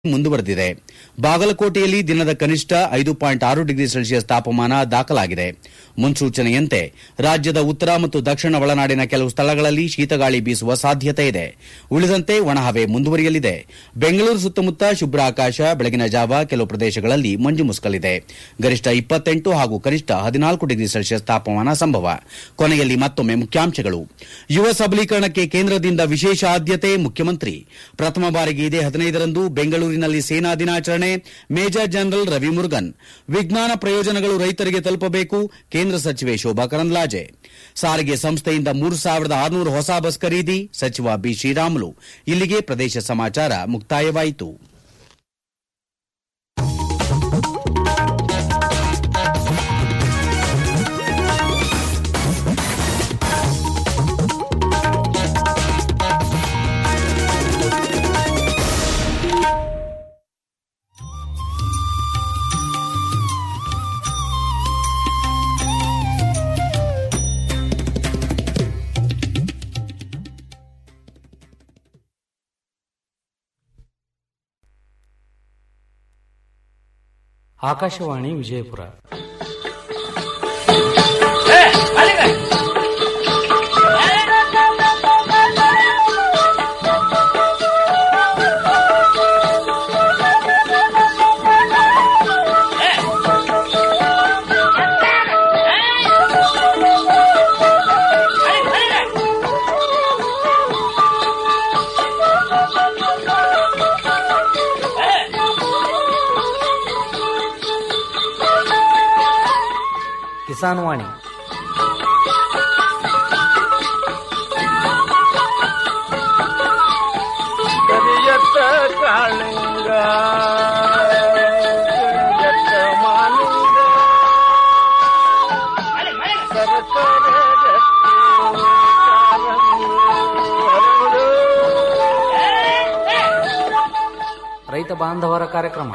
ಮುಂದುವರೆದಿದೆ ಬಾಗಲಕೋಟೆಯಲ್ಲಿ ದಿನದ ಕನಿಷ್ಠ ಐದು ಪಾಯಿಂಟ್ ಆರು ಡಿಗ್ರಿ ಸೆಲ್ಸಿಯಸ್ ತಾಪಮಾನ ದಾಖಲಾಗಿದೆ ಮುನ್ಸೂಚನೆಯಂತೆ ರಾಜ್ಯದ ಉತ್ತರ ಮತ್ತು ದಕ್ಷಿಣ ಒಳನಾಡಿನ ಕೆಲವು ಸ್ಥಳಗಳಲ್ಲಿ ಶೀತಗಾಳಿ ಬೀಸುವ ಸಾಧ್ಯತೆ ಇದೆ ಉಳಿದಂತೆ ಒಣಹವೆ ಮುಂದುವರಿಯಲಿದೆ ಬೆಂಗಳೂರು ಸುತ್ತಮುತ್ತ ಶುಭ್ರ ಆಕಾಶ ಬೆಳಗಿನ ಜಾವ ಕೆಲವು ಪ್ರದೇಶಗಳಲ್ಲಿ ಮಂಜು ಮುಸುಕಲಿದೆ ಗರಿಷ್ಠ ಇಪ್ಪತ್ತೆಂಟು ಹಾಗೂ ಕನಿಷ್ಠ ಹದಿನಾಲ್ಕು ಡಿಗ್ರಿ ಸೆಲ್ಸಿಯಸ್ ತಾಪಮಾನ ಸಂಭವ ಕೊನೆಯಲ್ಲಿ ಮತ್ತೊಮ್ಮೆ ಮುಖ್ಯಾಂಶಗಳು ಯುವ ಸಬಲೀಕರಣಕ್ಕೆ ಕೇಂದ್ರದಿಂದ ವಿಶೇಷ ಆದ್ಯತೆ ಮುಖ್ಯಮಂತ್ರಿ ಪ್ರಥಮ ಬಾರಿಗೆ ಇದೇ ಹದಿನೈದರಂದು ಬೆಂಗಳೂರಿನಲ್ಲಿ ಸೇನಾ ದಿನಾಚರಣೆ ಮೇಜರ್ ಜನರಲ್ ರವಿ ಮುರುಗನ್ ವಿಜ್ಞಾನ ಪ್ರಯೋಜನಗಳು ರೈತರಿಗೆ ತಲುಪಬೇಕು ಕೇಂದ್ರ ಸಚಿವೆ ಶೋಭಾ ಕರಂದ್ಲಾಜೆ ಸಾರಿಗೆ ಸಂಸ್ಥೆಯಿಂದ ಮೂರು ಸಾವಿರದ ಆರುನೂರು ಹೊಸ ಬಸ್ ಖರೀದಿ ಸಚಿವ ಬಿ ಶ್ರೀರಾಮುಲು ಇಲ್ಲಿಗೆ ಪ್ರದೇಶ ಸಮಾಚಾರ ಮುಕ್ತಾಯವಾಯಿತು ಆಕಾಶವಾಣಿ ವಿಜಯಪುರ ಕಿಸಾನ್ ವಾಣಿ ಕರಿಯತ್ತ ಕಾಳಿಂಗ ಕರಿಯತ್ತ ಮಾಲಿಂಗ ಸರಸರ ಗಟ್ಟಿ ಕಾಲಂಗು ಹರಡು. ರೈತ ಬಾಂಧವರ ಕಾರ್ಯಕ್ರಮ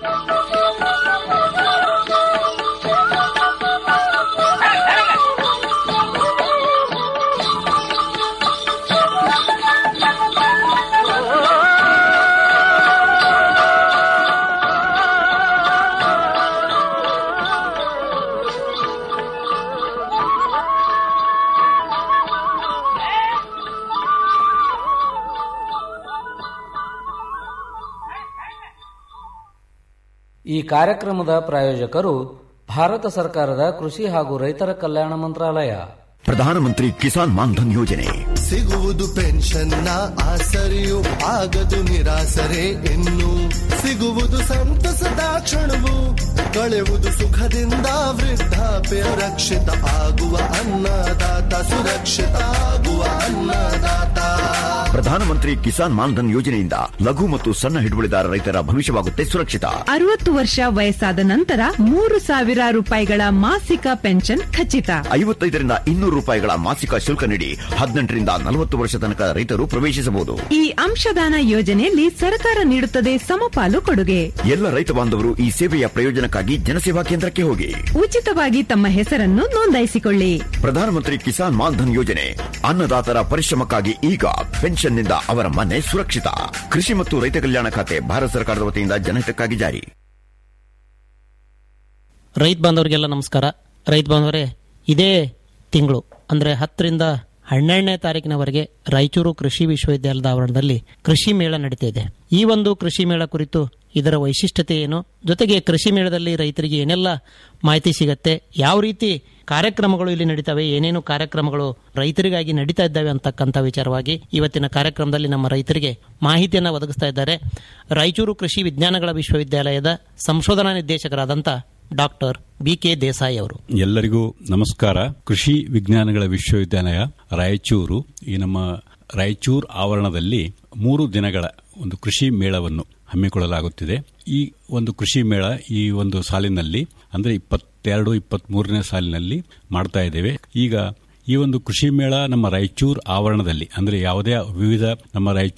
ಈ ಕಾರ್ಯಕ್ರಮದ ಪ್ರಾಯೋಜಕರು ಭಾರತ ಸರ್ಕಾರದ ಕೃಷಿ ಹಾಗೂ ರೈತರ ಕಲ್ಯಾಣ ಮಂತ್ರಾಲಯ ಪ್ರಧಾನಮಂತ್ರಿ ಕಿಸಾನ್ ಮಾನ್ಧನ್ ಯೋಜನೆ ಸಿಗುವುದು ಪೆನ್ಷನ್ನ ಆಸರೆಯು ಆಗದು ನಿರಾಸರೆ ಇನ್ನು ಸಿಗುವುದು ಸಂತಸದ ಕ್ಷಣವು ಕಳೆವುದು ಸುಖದಿಂದ ವೃದ್ಧಾಪ್ಯ ರಕ್ಷಿತ ಆಗುವ ಅನ್ನದಾತ ಸುರಕ್ಷಿತ ಆಗುವ ಅನ್ನದಾತ ಪ್ರಧಾನಮಂತ್ರಿ ಕಿಸಾನ್ ಮಾನ್ಧನ್ ಯೋಜನೆಯಿಂದ ಲಘು ಮತ್ತು ಸಣ್ಣ ಹಿಡುವಳಿದಾರ ರೈತರ ಭವಿಷ್ಯವಾಗುತ್ತೆ ಸುರಕ್ಷಿತ ಅರವತ್ತು ವರ್ಷ ವಯಸ್ಸಾದ ನಂತರ ಮೂರು ಸಾವಿರ ರೂಪಾಯಿಗಳ ಮಾಸಿಕ ಪೆನ್ಷನ್ ಖಚಿತ ಐವತ್ತೈದರಿಂದ ಇನ್ನೂರು ರೂಪಾಯಿಗಳ ಮಾಸಿಕ ಶುಲ್ಕ ನೀಡಿ ಹದಿನೆಂಟರಿಂದ ನಲವತ್ತು ವರ್ಷ ತನಕ ರೈತರು ಪ್ರವೇಶಿಸಬಹುದು ಈ ಅಂಶದಾನ ಯೋಜನೆಯಲ್ಲಿ ಸರ್ಕಾರ ನೀಡುತ್ತದೆ ಸಮಪಾಲು ಕೊಡುಗೆ ಎಲ್ಲ ರೈತ ಬಾಂಧವರು ಈ ಸೇವೆಯ ಪ್ರಯೋಜನಕ್ಕಾಗಿ ಜನಸೇವಾ ಕೇಂದ್ರಕ್ಕೆ ಹೋಗಿ ಉಚಿತವಾಗಿ ತಮ್ಮ ಹೆಸರನ್ನು ನೋಂದಾಯಿಸಿಕೊಳ್ಳಿ ಪ್ರಧಾನಮಂತ್ರಿ ಕಿಸಾನ್ ಮಾನ್ಧನ್ ಯೋಜನೆ ಅನ್ನದಾತರ ಪರಿಶ್ರಮಕ್ಕಾಗಿ ಈಗ ಪೆನ್ಷನ್ನಿಂದ ಅವರ ಮನೆ ಸುರಕ್ಷಿತ ಕೃಷಿ ಮತ್ತು ರೈತ ಕಲ್ಯಾಣ ಖಾತೆ ಭಾರತ ಸರ್ಕಾರದ ವತಿಯಿಂದ ಜನಹಿತಕ್ಕಾಗಿ ಜಾರಿ ರೈತ ಬಾಂಧವರಿಗೆಲ್ಲ ನಮಸ್ಕಾರ ರೈತ ಬಾಂಧವರೇ ಇದೇ ತಿಂಗಳು ಅಂದರೆ ಹತ್ತರಿಂದ ಹನ್ನೆರಡನೇ ತಾರೀಕಿನವರೆಗೆ ರಾಯಚೂರು ಕೃಷಿ ವಿಶ್ವವಿದ್ಯಾಲಯದ ಆವರಣದಲ್ಲಿ ಕೃಷಿ ಮೇಳ ನಡೀತಾ ಇದೆ ಈ ಒಂದು ಕೃಷಿ ಮೇಳ ಕುರಿತು ಇದರ ವೈಶಿಷ್ಟ್ಯತೆ ಏನು ಜೊತೆಗೆ ಕೃಷಿ ಮೇಳದಲ್ಲಿ ರೈತರಿಗೆ ಏನೆಲ್ಲ ಮಾಹಿತಿ ಸಿಗತ್ತೆ ಯಾವ ರೀತಿ ಕಾರ್ಯಕ್ರಮಗಳು ಇಲ್ಲಿ ನಡೀತವೆ ಏನೇನು ಕಾರ್ಯಕ್ರಮಗಳು ರೈತರಿಗಾಗಿ ನಡೀತಾ ಇದ್ದಾವೆ ಅಂತಕ್ಕಂಥ ವಿಚಾರವಾಗಿ ಇವತ್ತಿನ ಕಾರ್ಯಕ್ರಮದಲ್ಲಿ ನಮ್ಮ ರೈತರಿಗೆ ಮಾಹಿತಿಯನ್ನು ಒದಗಿಸ್ತಾ ಇದ್ದಾರೆ ರಾಯಚೂರು ಕೃಷಿ ವಿಜ್ಞಾನಗಳ ವಿಶ್ವವಿದ್ಯಾಲಯದ ಸಂಶೋಧನಾ ನಿರ್ದೇಶಕರಾದಂಥ ಡಾಕ್ಟರ್ ಬಿ ಕೆ ದೇಸಾಯಿ ಅವರು ಎಲ್ಲರಿಗೂ ನಮಸ್ಕಾರ ಕೃಷಿ ವಿಜ್ಞಾನಗಳ ವಿಶ್ವವಿದ್ಯಾಲಯ ರಾಯಚೂರು ಈ ನಮ್ಮ ರಾಯಚೂರು ಆವರಣದಲ್ಲಿ ಮೂರು ದಿನಗಳ ಒಂದು ಕೃಷಿ ಮೇಳವನ್ನು ಹಮ್ಮಿಕೊಳ್ಳಲಾಗುತ್ತಿದೆ ಈ ಒಂದು ಕೃಷಿ ಮೇಳ ಈ ಒಂದು ಸಾಲಿನಲ್ಲಿ ಅಂದ್ರೆ ಇಪ್ಪತ್ತೆರಡು ಇಪ್ಪತ್ಮೂರನೇ ಸಾಲಿನಲ್ಲಿ ಮಾಡ್ತಾ ಇದ್ದೇವೆ ಈಗ ಈ ಒಂದು ಕೃಷಿ ಮೇಳ ನಮ್ಮ ರಾಯಚೂರು ಆವರಣದಲ್ಲಿ ಅಂದ್ರೆ ಯಾವುದೇ ವಿವಿಧ ನಮ್ಮ ರಾಯಚೂರು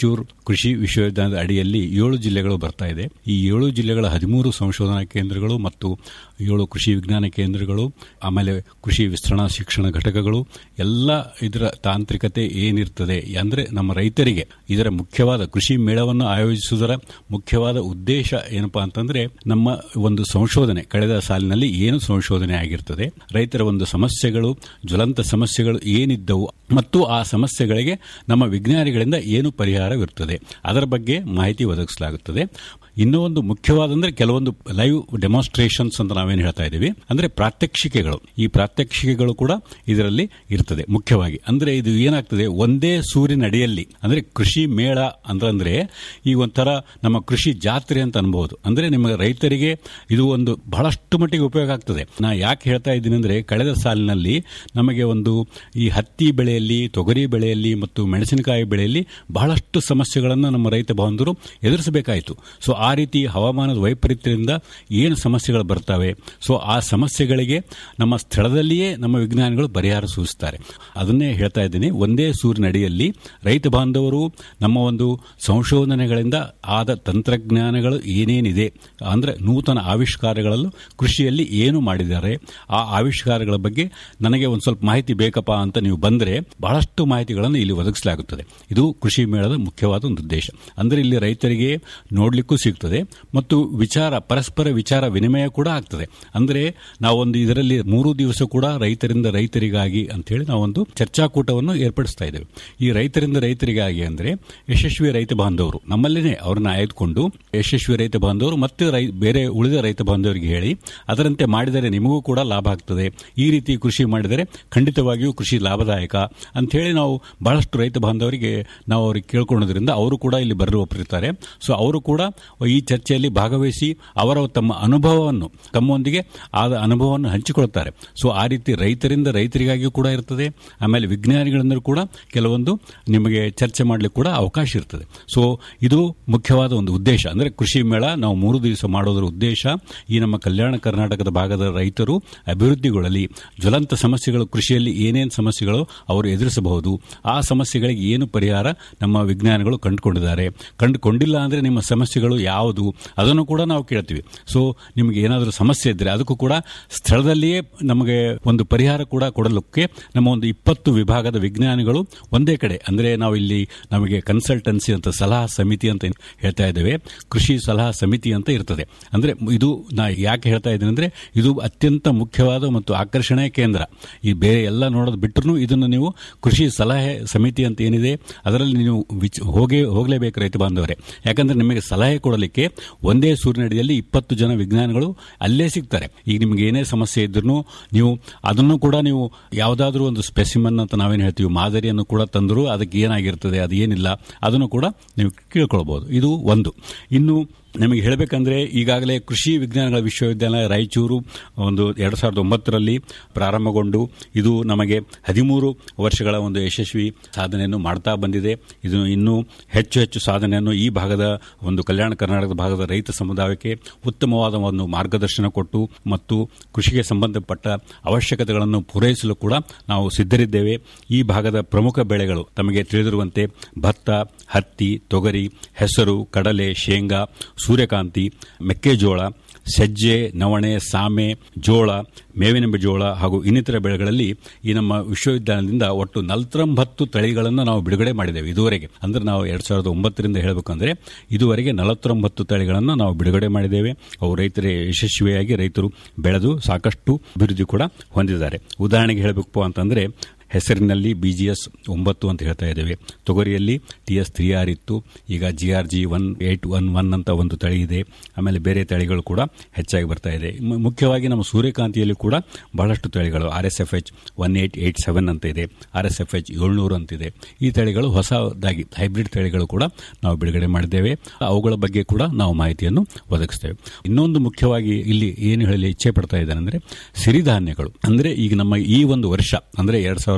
ಕೃಷಿ ವಿಶ್ವವಿದ್ಯಾಲಯದ ಅಡಿಯಲ್ಲಿ ಏಳು ಜಿಲ್ಲೆಗಳು ಬರ್ತಾ ಇದೆ ಈ ಏಳು ಜಿಲ್ಲೆಗಳ ಹದಿಮೂರು ಸಂಶೋಧನಾ ಕೇಂದ್ರಗಳು ಮತ್ತು ಏಳು ಕೃಷಿ ವಿಜ್ಞಾನ ಕೇಂದ್ರಗಳು ಆಮೇಲೆ ಕೃಷಿ ವಿಸ್ತರಣಾ ಶಿಕ್ಷಣ ಘಟಕಗಳು ಎಲ್ಲ ಇದರ ತಾಂತ್ರಿಕತೆ ಏನಿರ್ತದೆ ಅಂದ್ರೆ ನಮ್ಮ ರೈತರಿಗೆ ಇದರ ಮುಖ್ಯವಾದ ಕೃಷಿ ಮೇಳವನ್ನು ಆಯೋಜಿಸುವುದರ ಮುಖ್ಯವಾದ ಉದ್ದೇಶ ಏನಪ್ಪಾ ಅಂತಂದ್ರೆ ನಮ್ಮ ಒಂದು ಸಂಶೋಧನೆ ಕಳೆದ ಸಾಲಿನಲ್ಲಿ ಏನು ಸಂಶೋಧನೆ ಆಗಿರ್ತದೆ ರೈತರ ಒಂದು ಸಮಸ್ಯೆಗಳು ಜ್ವಲಂತ ಸಮಸ್ಯೆಗಳು ಏನಿದ್ದವು ಮತ್ತು ಆ ಸಮಸ್ಯೆಗಳಿಗೆ ನಮ್ಮ ವಿಜ್ಞಾನಿಗಳಿಂದ ಏನು ಪರಿಹಾರವಿರುತ್ತದೆ ಅದರ ಬಗ್ಗೆ ಮಾಹಿತಿ ಒದಗಿಸಲಾಗುತ್ತದೆ ಇನ್ನೂ ಒಂದು ಮುಖ್ಯವಾದಂದ್ರೆ ಕೆಲವೊಂದು ಲೈವ್ ಡೆಮಾನ್ಸ್ಟ್ರೇಷನ್ಸ್ ಅಂತ ನಾವೇನು ಹೇಳ್ತಾ ಇದ್ದೀವಿ ಅಂದ್ರೆ ಪ್ರಾತ್ಯಕ್ಷಿಕೆಗಳು ಈ ಪ್ರಾತ್ಯಕ್ಷಿಕೆಗಳು ಕೂಡ ಇದರಲ್ಲಿ ಇರ್ತದೆ ಮುಖ್ಯವಾಗಿ ಅಂದ್ರೆ ಇದು ಏನಾಗ್ತದೆ ಒಂದೇ ಸೂರ್ಯನ ಅಡಿಯಲ್ಲಿ ಅಂದ್ರೆ ಕೃಷಿ ಮೇಳ ಅಂತಂದ್ರೆ ಈ ಒಂಥರ ನಮ್ಮ ಕೃಷಿ ಜಾತ್ರೆ ಅಂತ ಅನ್ಬಹುದು ಅಂದ್ರೆ ನಿಮ್ಮ ರೈತರಿಗೆ ಇದು ಒಂದು ಬಹಳಷ್ಟು ಮಟ್ಟಿಗೆ ಉಪಯೋಗ ಆಗ್ತದೆ ನಾ ಯಾಕೆ ಹೇಳ್ತಾ ಇದ್ದೀನಿ ಅಂದ್ರೆ ಕಳೆದ ಸಾಲಿನಲ್ಲಿ ನಮಗೆ ಒಂದು ಈ ಹತ್ತಿ ಬೆಳೆಯಲ್ಲಿ ತೊಗರಿ ಬೆಳೆಯಲ್ಲಿ ಮತ್ತು ಮೆಣಸಿನಕಾಯಿ ಬೆಳೆಯಲ್ಲಿ ಬಹಳಷ್ಟು ಸಮಸ್ಯೆಗಳನ್ನು ನಮ್ಮ ರೈತ ಬಾಂಧವರು ಎದುರಿಸಬೇಕಾಯಿತು ಸೊ ಆ ರೀತಿ ಹವಾಮಾನದ ವೈಪರೀತ್ಯದಿಂದ ಏನು ಸಮಸ್ಯೆಗಳು ಬರ್ತವೆ ಸೊ ಆ ಸಮಸ್ಯೆಗಳಿಗೆ ನಮ್ಮ ಸ್ಥಳದಲ್ಲಿಯೇ ನಮ್ಮ ವಿಜ್ಞಾನಿಗಳು ಪರಿಹಾರ ಸೂಚಿಸ್ತಾರೆ ಅದನ್ನೇ ಹೇಳ್ತಾ ಇದ್ದೀನಿ ಒಂದೇ ಸೂರಿನಡಿಯಲ್ಲಿ ರೈತ ಬಾಂಧವರು ನಮ್ಮ ಒಂದು ಸಂಶೋಧನೆಗಳಿಂದ ಆದ ತಂತ್ರಜ್ಞಾನಗಳು ಏನೇನಿದೆ ಅಂದ್ರೆ ನೂತನ ಆವಿಷ್ಕಾರಗಳಲ್ಲೂ ಕೃಷಿಯಲ್ಲಿ ಏನು ಮಾಡಿದ್ದಾರೆ ಆ ಆವಿಷ್ಕಾರಗಳ ಬಗ್ಗೆ ನನಗೆ ಒಂದು ಸ್ವಲ್ಪ ಮಾಹಿತಿ ಬೇಕಪ್ಪ ಅಂತ ನೀವು ಬಂದರೆ ಬಹಳಷ್ಟು ಮಾಹಿತಿಗಳನ್ನು ಇಲ್ಲಿ ಒದಗಿಸಲಾಗುತ್ತದೆ ಇದು ಕೃಷಿ ಮೇಳದ ಮುಖ್ಯವಾದ ಒಂದು ಉದ್ದೇಶ ಅಂದ್ರೆ ಇಲ್ಲಿ ರೈತರಿಗೆ ನೋಡ್ಲಿಕ್ಕೂ ಸಿಗ್ತದೆ ಮತ್ತು ವಿಚಾರ ಪರಸ್ಪರ ವಿಚಾರ ವಿನಿಮಯ ಕೂಡ ಆಗ್ತದೆ ಅಂದ್ರೆ ನಾವೊಂದು ಇದರಲ್ಲಿ ಮೂರು ದಿವಸ ಕೂಡ ರೈತರಿಂದ ರೈತರಿಗಾಗಿ ಅಂತ ಹೇಳಿ ನಾವೊಂದು ಚರ್ಚಾಕೂಟವನ್ನು ಏರ್ಪಡಿಸ್ತಾ ಇದ್ದೇವೆ ಈ ರೈತರಿಂದ ರೈತರಿಗಾಗಿ ಅಂದ್ರೆ ಯಶಸ್ವಿ ರೈತ ಬಾಂಧವರು ನಮ್ಮಲ್ಲಿನೇ ಅವ್ರನ್ನ ಆಯ್ದುಕೊಂಡು ಯಶಸ್ವಿ ರೈತ ಬಾಂಧವರು ಮತ್ತೆ ರೈ ಬೇರೆ ಉಳಿದ ರೈತ ಬಾಂಧವರಿಗೆ ಹೇಳಿ ಅದರಂತೆ ಮಾಡಿದರೆ ನಿಮಗೂ ಕೂಡ ಲಾಭ ಆಗ್ತದೆ ಈ ರೀತಿ ಕೃಷಿ ಮಾಡಿದರೆ ಖಂಡಿತವಾಗಿಯೂ ಕೃಷಿ ಲಾಭದಾಯಕ ಅಂತ ಹೇಳಿ ನಾವು ಬಹಳಷ್ಟು ರೈತ ಬಾಂಧವರಿಗೆ ನಾವು ಅವ್ರಿಗೆ ಕೇಳ್ಕೊಳ್ಳೋದ್ರಿಂದ ಅವರು ಕೂಡ ಇಲ್ಲಿ ಬರಲು ಒಪ್ಪಿರ್ತಾರೆ ಸೊ ಅವರು ಕೂಡ ಈ ಚರ್ಚೆಯಲ್ಲಿ ಭಾಗವಹಿಸಿ ಅವರ ತಮ್ಮ ಅನುಭವವನ್ನು ತಮ್ಮೊಂದಿಗೆ ಆದ ಅನುಭವವನ್ನು ಹಂಚಿಕೊಳ್ತಾರೆ ಸೊ ಆ ರೀತಿ ರೈತರಿಂದ ರೈತರಿಗಾಗಿಯೂ ಕೂಡ ಇರ್ತದೆ ಆಮೇಲೆ ವಿಜ್ಞಾನಿಗಳಿಂದ ಕೂಡ ಕೆಲವೊಂದು ನಿಮಗೆ ಚರ್ಚೆ ಮಾಡಲಿಕ್ಕೆ ಕೂಡ ಅವಕಾಶ ಇರ್ತದೆ ಸೊ ಇದು ಮುಖ್ಯವಾದ ಒಂದು ಉದ್ದೇಶ ಅಂದ್ರೆ ಕೃಷಿ ಮೇಳ ನಾವು ಮೂರು ದಿವಸ ಮಾಡೋದರ ಉದ್ದೇಶ ಈ ನಮ್ಮ ಕಲ್ಯಾಣ ಕರ್ನಾಟಕದ ಭಾಗದ ರೈತರು ಅಭಿವೃದ್ಧಿಗೊಳ್ಳಲಿ ಜ್ವಲಂತ ಸಮಸ್ಯೆಗಳು ಕೃಷಿಯಲ್ಲಿ ಏನೇನು ಸಮಸ್ಯೆಗಳು ಅವರು ಎದುರಿಸಬಹುದು ಆ ಸಮಸ್ಯೆಗಳಿಗೆ ಏನು ಪರಿಹಾರ ನಮ್ಮ ವಿಜ್ಞಾನಿಗಳು ಕಂಡುಕೊಂಡಿದ್ದಾರೆ ಕಂಡುಕೊಂಡಿಲ್ಲ ಅಂದ್ರೆ ನಿಮ್ಮ ಸಮಸ್ಯೆಗಳು ಯಾವುದು ಅದನ್ನು ಕೂಡ ನಾವು ಕೇಳ್ತೀವಿ ಸೊ ನಿಮಗೆ ಏನಾದರೂ ಸಮಸ್ಯೆ ಇದ್ದರೆ ಅದಕ್ಕೂ ಕೂಡ ಸ್ಥಳದಲ್ಲಿಯೇ ನಮಗೆ ಒಂದು ಪರಿಹಾರ ಕೂಡ ಕೊಡಲಿಕ್ಕೆ ನಮ್ಮ ಒಂದು ಇಪ್ಪತ್ತು ವಿಭಾಗದ ವಿಜ್ಞಾನಿಗಳು ಒಂದೇ ಕಡೆ ಅಂದ್ರೆ ನಾವು ಇಲ್ಲಿ ನಮಗೆ ಕನ್ಸಲ್ಟೆನ್ಸಿ ಅಂತ ಸಲಹಾ ಸಮಿತಿ ಅಂತ ಹೇಳ್ತಾ ಇದ್ದೇವೆ ಕೃಷಿ ಸಲಹಾ ಸಮಿತಿ ಅಂತ ಇರ್ತದೆ ಅಂದ್ರೆ ಇದು ನಾ ಯಾಕೆ ಹೇಳ್ತಾ ಇದ್ದೀನಿ ಅಂದ್ರೆ ಇದು ಅತ್ಯಂತ ಮುಖ್ಯವಾದ ಮತ್ತು ಆಕರ್ಷಣೆಯ ಕೇಂದ್ರ ಈ ಬೇರೆ ಎಲ್ಲ ನೋಡೋದು ಬಿಟ್ಟರು ಇದನ್ನು ನೀವು ಕೃಷಿ ಸಲಹೆ ಸಮಿತಿ ಅಂತ ಏನಿದೆ ಅದರಲ್ಲಿ ನೀವು ವಿಚ್- ಹೋಗೇ ಹೋಗಲೇಬೇಕು ರೈತ ಬಾಂಧವರೇ ಯಾಕಂದ್ರೆ ನಿಮಗೆ ಸಲಹೆ ಕೊಡಲಿಕ್ಕೆ ಒಂದೇ ಸೂರ್ಯನಡಿಯಲ್ಲಿ ಇಪ್ಪತ್ತು ಜನ ವಿಜ್ಞಾನಿಗಳು ಅಲ್ಲೇ ಸಿಗ್ತಾರೆ ಈಗ ನಿಮ್ಗೆ ಏನೇ ಸಮಸ್ಯೆ ಇದ್ರೂ ನೀವು ಅದನ್ನು ಕೂಡ ನೀವು ಯಾವುದಾದ್ರೂ ಒಂದು ಸ್ಪೆಸಿಮನ್ ಅಂತ ನಾವೇನು ಹೇಳ್ತೀವಿ ಮಾದರಿಯನ್ನು ಕೂಡ ತಂದರೂ ಅದಕ್ಕೆ ಏನಾಗಿರ್ತದೆ ಅದು ಏನಿಲ್ಲ ಅದನ್ನು ಕೂಡ ನೀವು ಕೇಳ್ಕೊಳ್ಬಹುದು ಇದು ಒಂದು ಇನ್ನು ನಿಮಗೆ ಹೇಳಬೇಕಂದ್ರೆ ಈಗಾಗಲೇ ಕೃಷಿ ವಿಜ್ಞಾನಗಳ ವಿಶ್ವವಿದ್ಯಾಲಯ ರಾಯಚೂರು ಒಂದು ಎರಡು ಸಾವಿರದ ಒಂಬತ್ತರಲ್ಲಿ ಪ್ರಾರಂಭಗೊಂಡು ಇದು ನಮಗೆ ಹದಿಮೂರು ವರ್ಷಗಳ ಒಂದು ಯಶಸ್ವಿ ಸಾಧನೆಯನ್ನು ಮಾಡ್ತಾ ಬಂದಿದೆ ಇದು ಇನ್ನೂ ಹೆಚ್ಚು ಹೆಚ್ಚು ಸಾಧನೆಯನ್ನು ಈ ಭಾಗದ ಒಂದು ಕಲ್ಯಾಣ ಕರ್ನಾಟಕದ ಭಾಗದ ರೈತ ಸಮುದಾಯಕ್ಕೆ ಉತ್ತಮವಾದ ಒಂದು ಮಾರ್ಗದರ್ಶನ ಕೊಟ್ಟು ಮತ್ತು ಕೃಷಿಗೆ ಸಂಬಂಧಪಟ್ಟ ಅವಶ್ಯಕತೆಗಳನ್ನು ಪೂರೈಸಲು ಕೂಡ ನಾವು ಸಿದ್ಧರಿದ್ದೇವೆ ಈ ಭಾಗದ ಪ್ರಮುಖ ಬೆಳೆಗಳು ತಮಗೆ ತಿಳಿದಿರುವಂತೆ ಭತ್ತ ಹತ್ತಿ ತೊಗರಿ ಹೆಸರು ಕಡಲೆ ಶೇಂಗಾ ಸೂರ್ಯಕಾಂತಿ ಮೆಕ್ಕೆಜೋಳ ಸಜ್ಜೆ ನವಣೆ ಸಾಮೆ ಜೋಳ ಮೇವಿನ ಜೋಳ ಹಾಗೂ ಇನ್ನಿತರ ಬೆಳೆಗಳಲ್ಲಿ ಈ ನಮ್ಮ ವಿಶ್ವವಿದ್ಯಾಲಯದಿಂದ ಒಟ್ಟು ನಲವತ್ತೊಂಬತ್ತು ತಳಿಗಳನ್ನು ನಾವು ಬಿಡುಗಡೆ ಮಾಡಿದ್ದೇವೆ ಇದುವರೆಗೆ ಅಂದ್ರೆ ನಾವು ಎರಡ್ ಸಾವಿರದ ಒಂಬತ್ತರಿಂದ ಹೇಳಬೇಕಂದ್ರೆ ಇದುವರೆಗೆ ನಲವತ್ತೊಂಬತ್ತು ತಳಿಗಳನ್ನು ನಾವು ಬಿಡುಗಡೆ ಮಾಡಿದ್ದೇವೆ ಅವು ರೈತರ ಯಶಸ್ವಿಯಾಗಿ ರೈತರು ಬೆಳೆದು ಸಾಕಷ್ಟು ಅಭಿವೃದ್ಧಿ ಕೂಡ ಹೊಂದಿದ್ದಾರೆ ಉದಾಹರಣೆಗೆ ಹೇಳಬೇಕು ಅಂತಂದ್ರೆ ಹೆಸರಿನಲ್ಲಿ ಬಿಜಿಎಸ್ ಒಂಬತ್ತು ಅಂತ ಹೇಳ್ತಾ ಇದ್ದೇವೆ ತೊಗರಿಯಲ್ಲಿ ಟಿ ಎಸ್ ತ್ರೀ ಆರ್ ಇತ್ತು ಈಗ G R G one eight one one ಅಂತ ಒಂದು ತಳಿ ಇದೆ ಆಮೇಲೆ ಬೇರೆ ತಳಿಗಳು ಕೂಡ ಹೆಚ್ಚಾಗಿ ಬರ್ತಾ ಇದೆ ಮು- ಮುಖ್ಯವಾಗಿ ನಮ್ಮ ಸೂರ್ಯಕಾಂತಿಯಲ್ಲಿ ಕೂಡ ಬಹಳಷ್ಟು ತಳಿಗಳು R S F H one eight eight seven ಅಂತ ಇದೆ ಆರ್ ಎಸ್ ಎಫ್ ಎಚ್ ಏಳ್ನೂರು ಅಂತಿದೆ ಈ ತಳಿಗಳು ಹೊಸದಾಗಿ ಹೈಬ್ರಿಡ್ ತಳಿಗಳು ಕೂಡ ನಾವು ಬಿಡುಗಡೆ ಮಾಡಿದ್ದೇವೆ ಅವುಗಳ ಬಗ್ಗೆ ಕೂಡ ನಾವು ಮಾಹಿತಿಯನ್ನು ಒದಗಿಸ್ತೇವೆ ಇನ್ನೊಂದು ಮುಖ್ಯವಾಗಿ ಇಲ್ಲಿ ಏನು ಹೇಳಲಿ ಇಚ್ಛೆ ಪಡ್ತಾ ಇದ್ದೇನೆ ಅಂದ್ರೆ ಸಿರಿಧಾನ್ಯಗಳು ಅಂದ್ರೆ ಈಗ ನಮ್ಮ ಈ ಒಂದು ವರ್ಷ ಅಂದ್ರೆ ಎರಡ್ ಸಾವಿರದ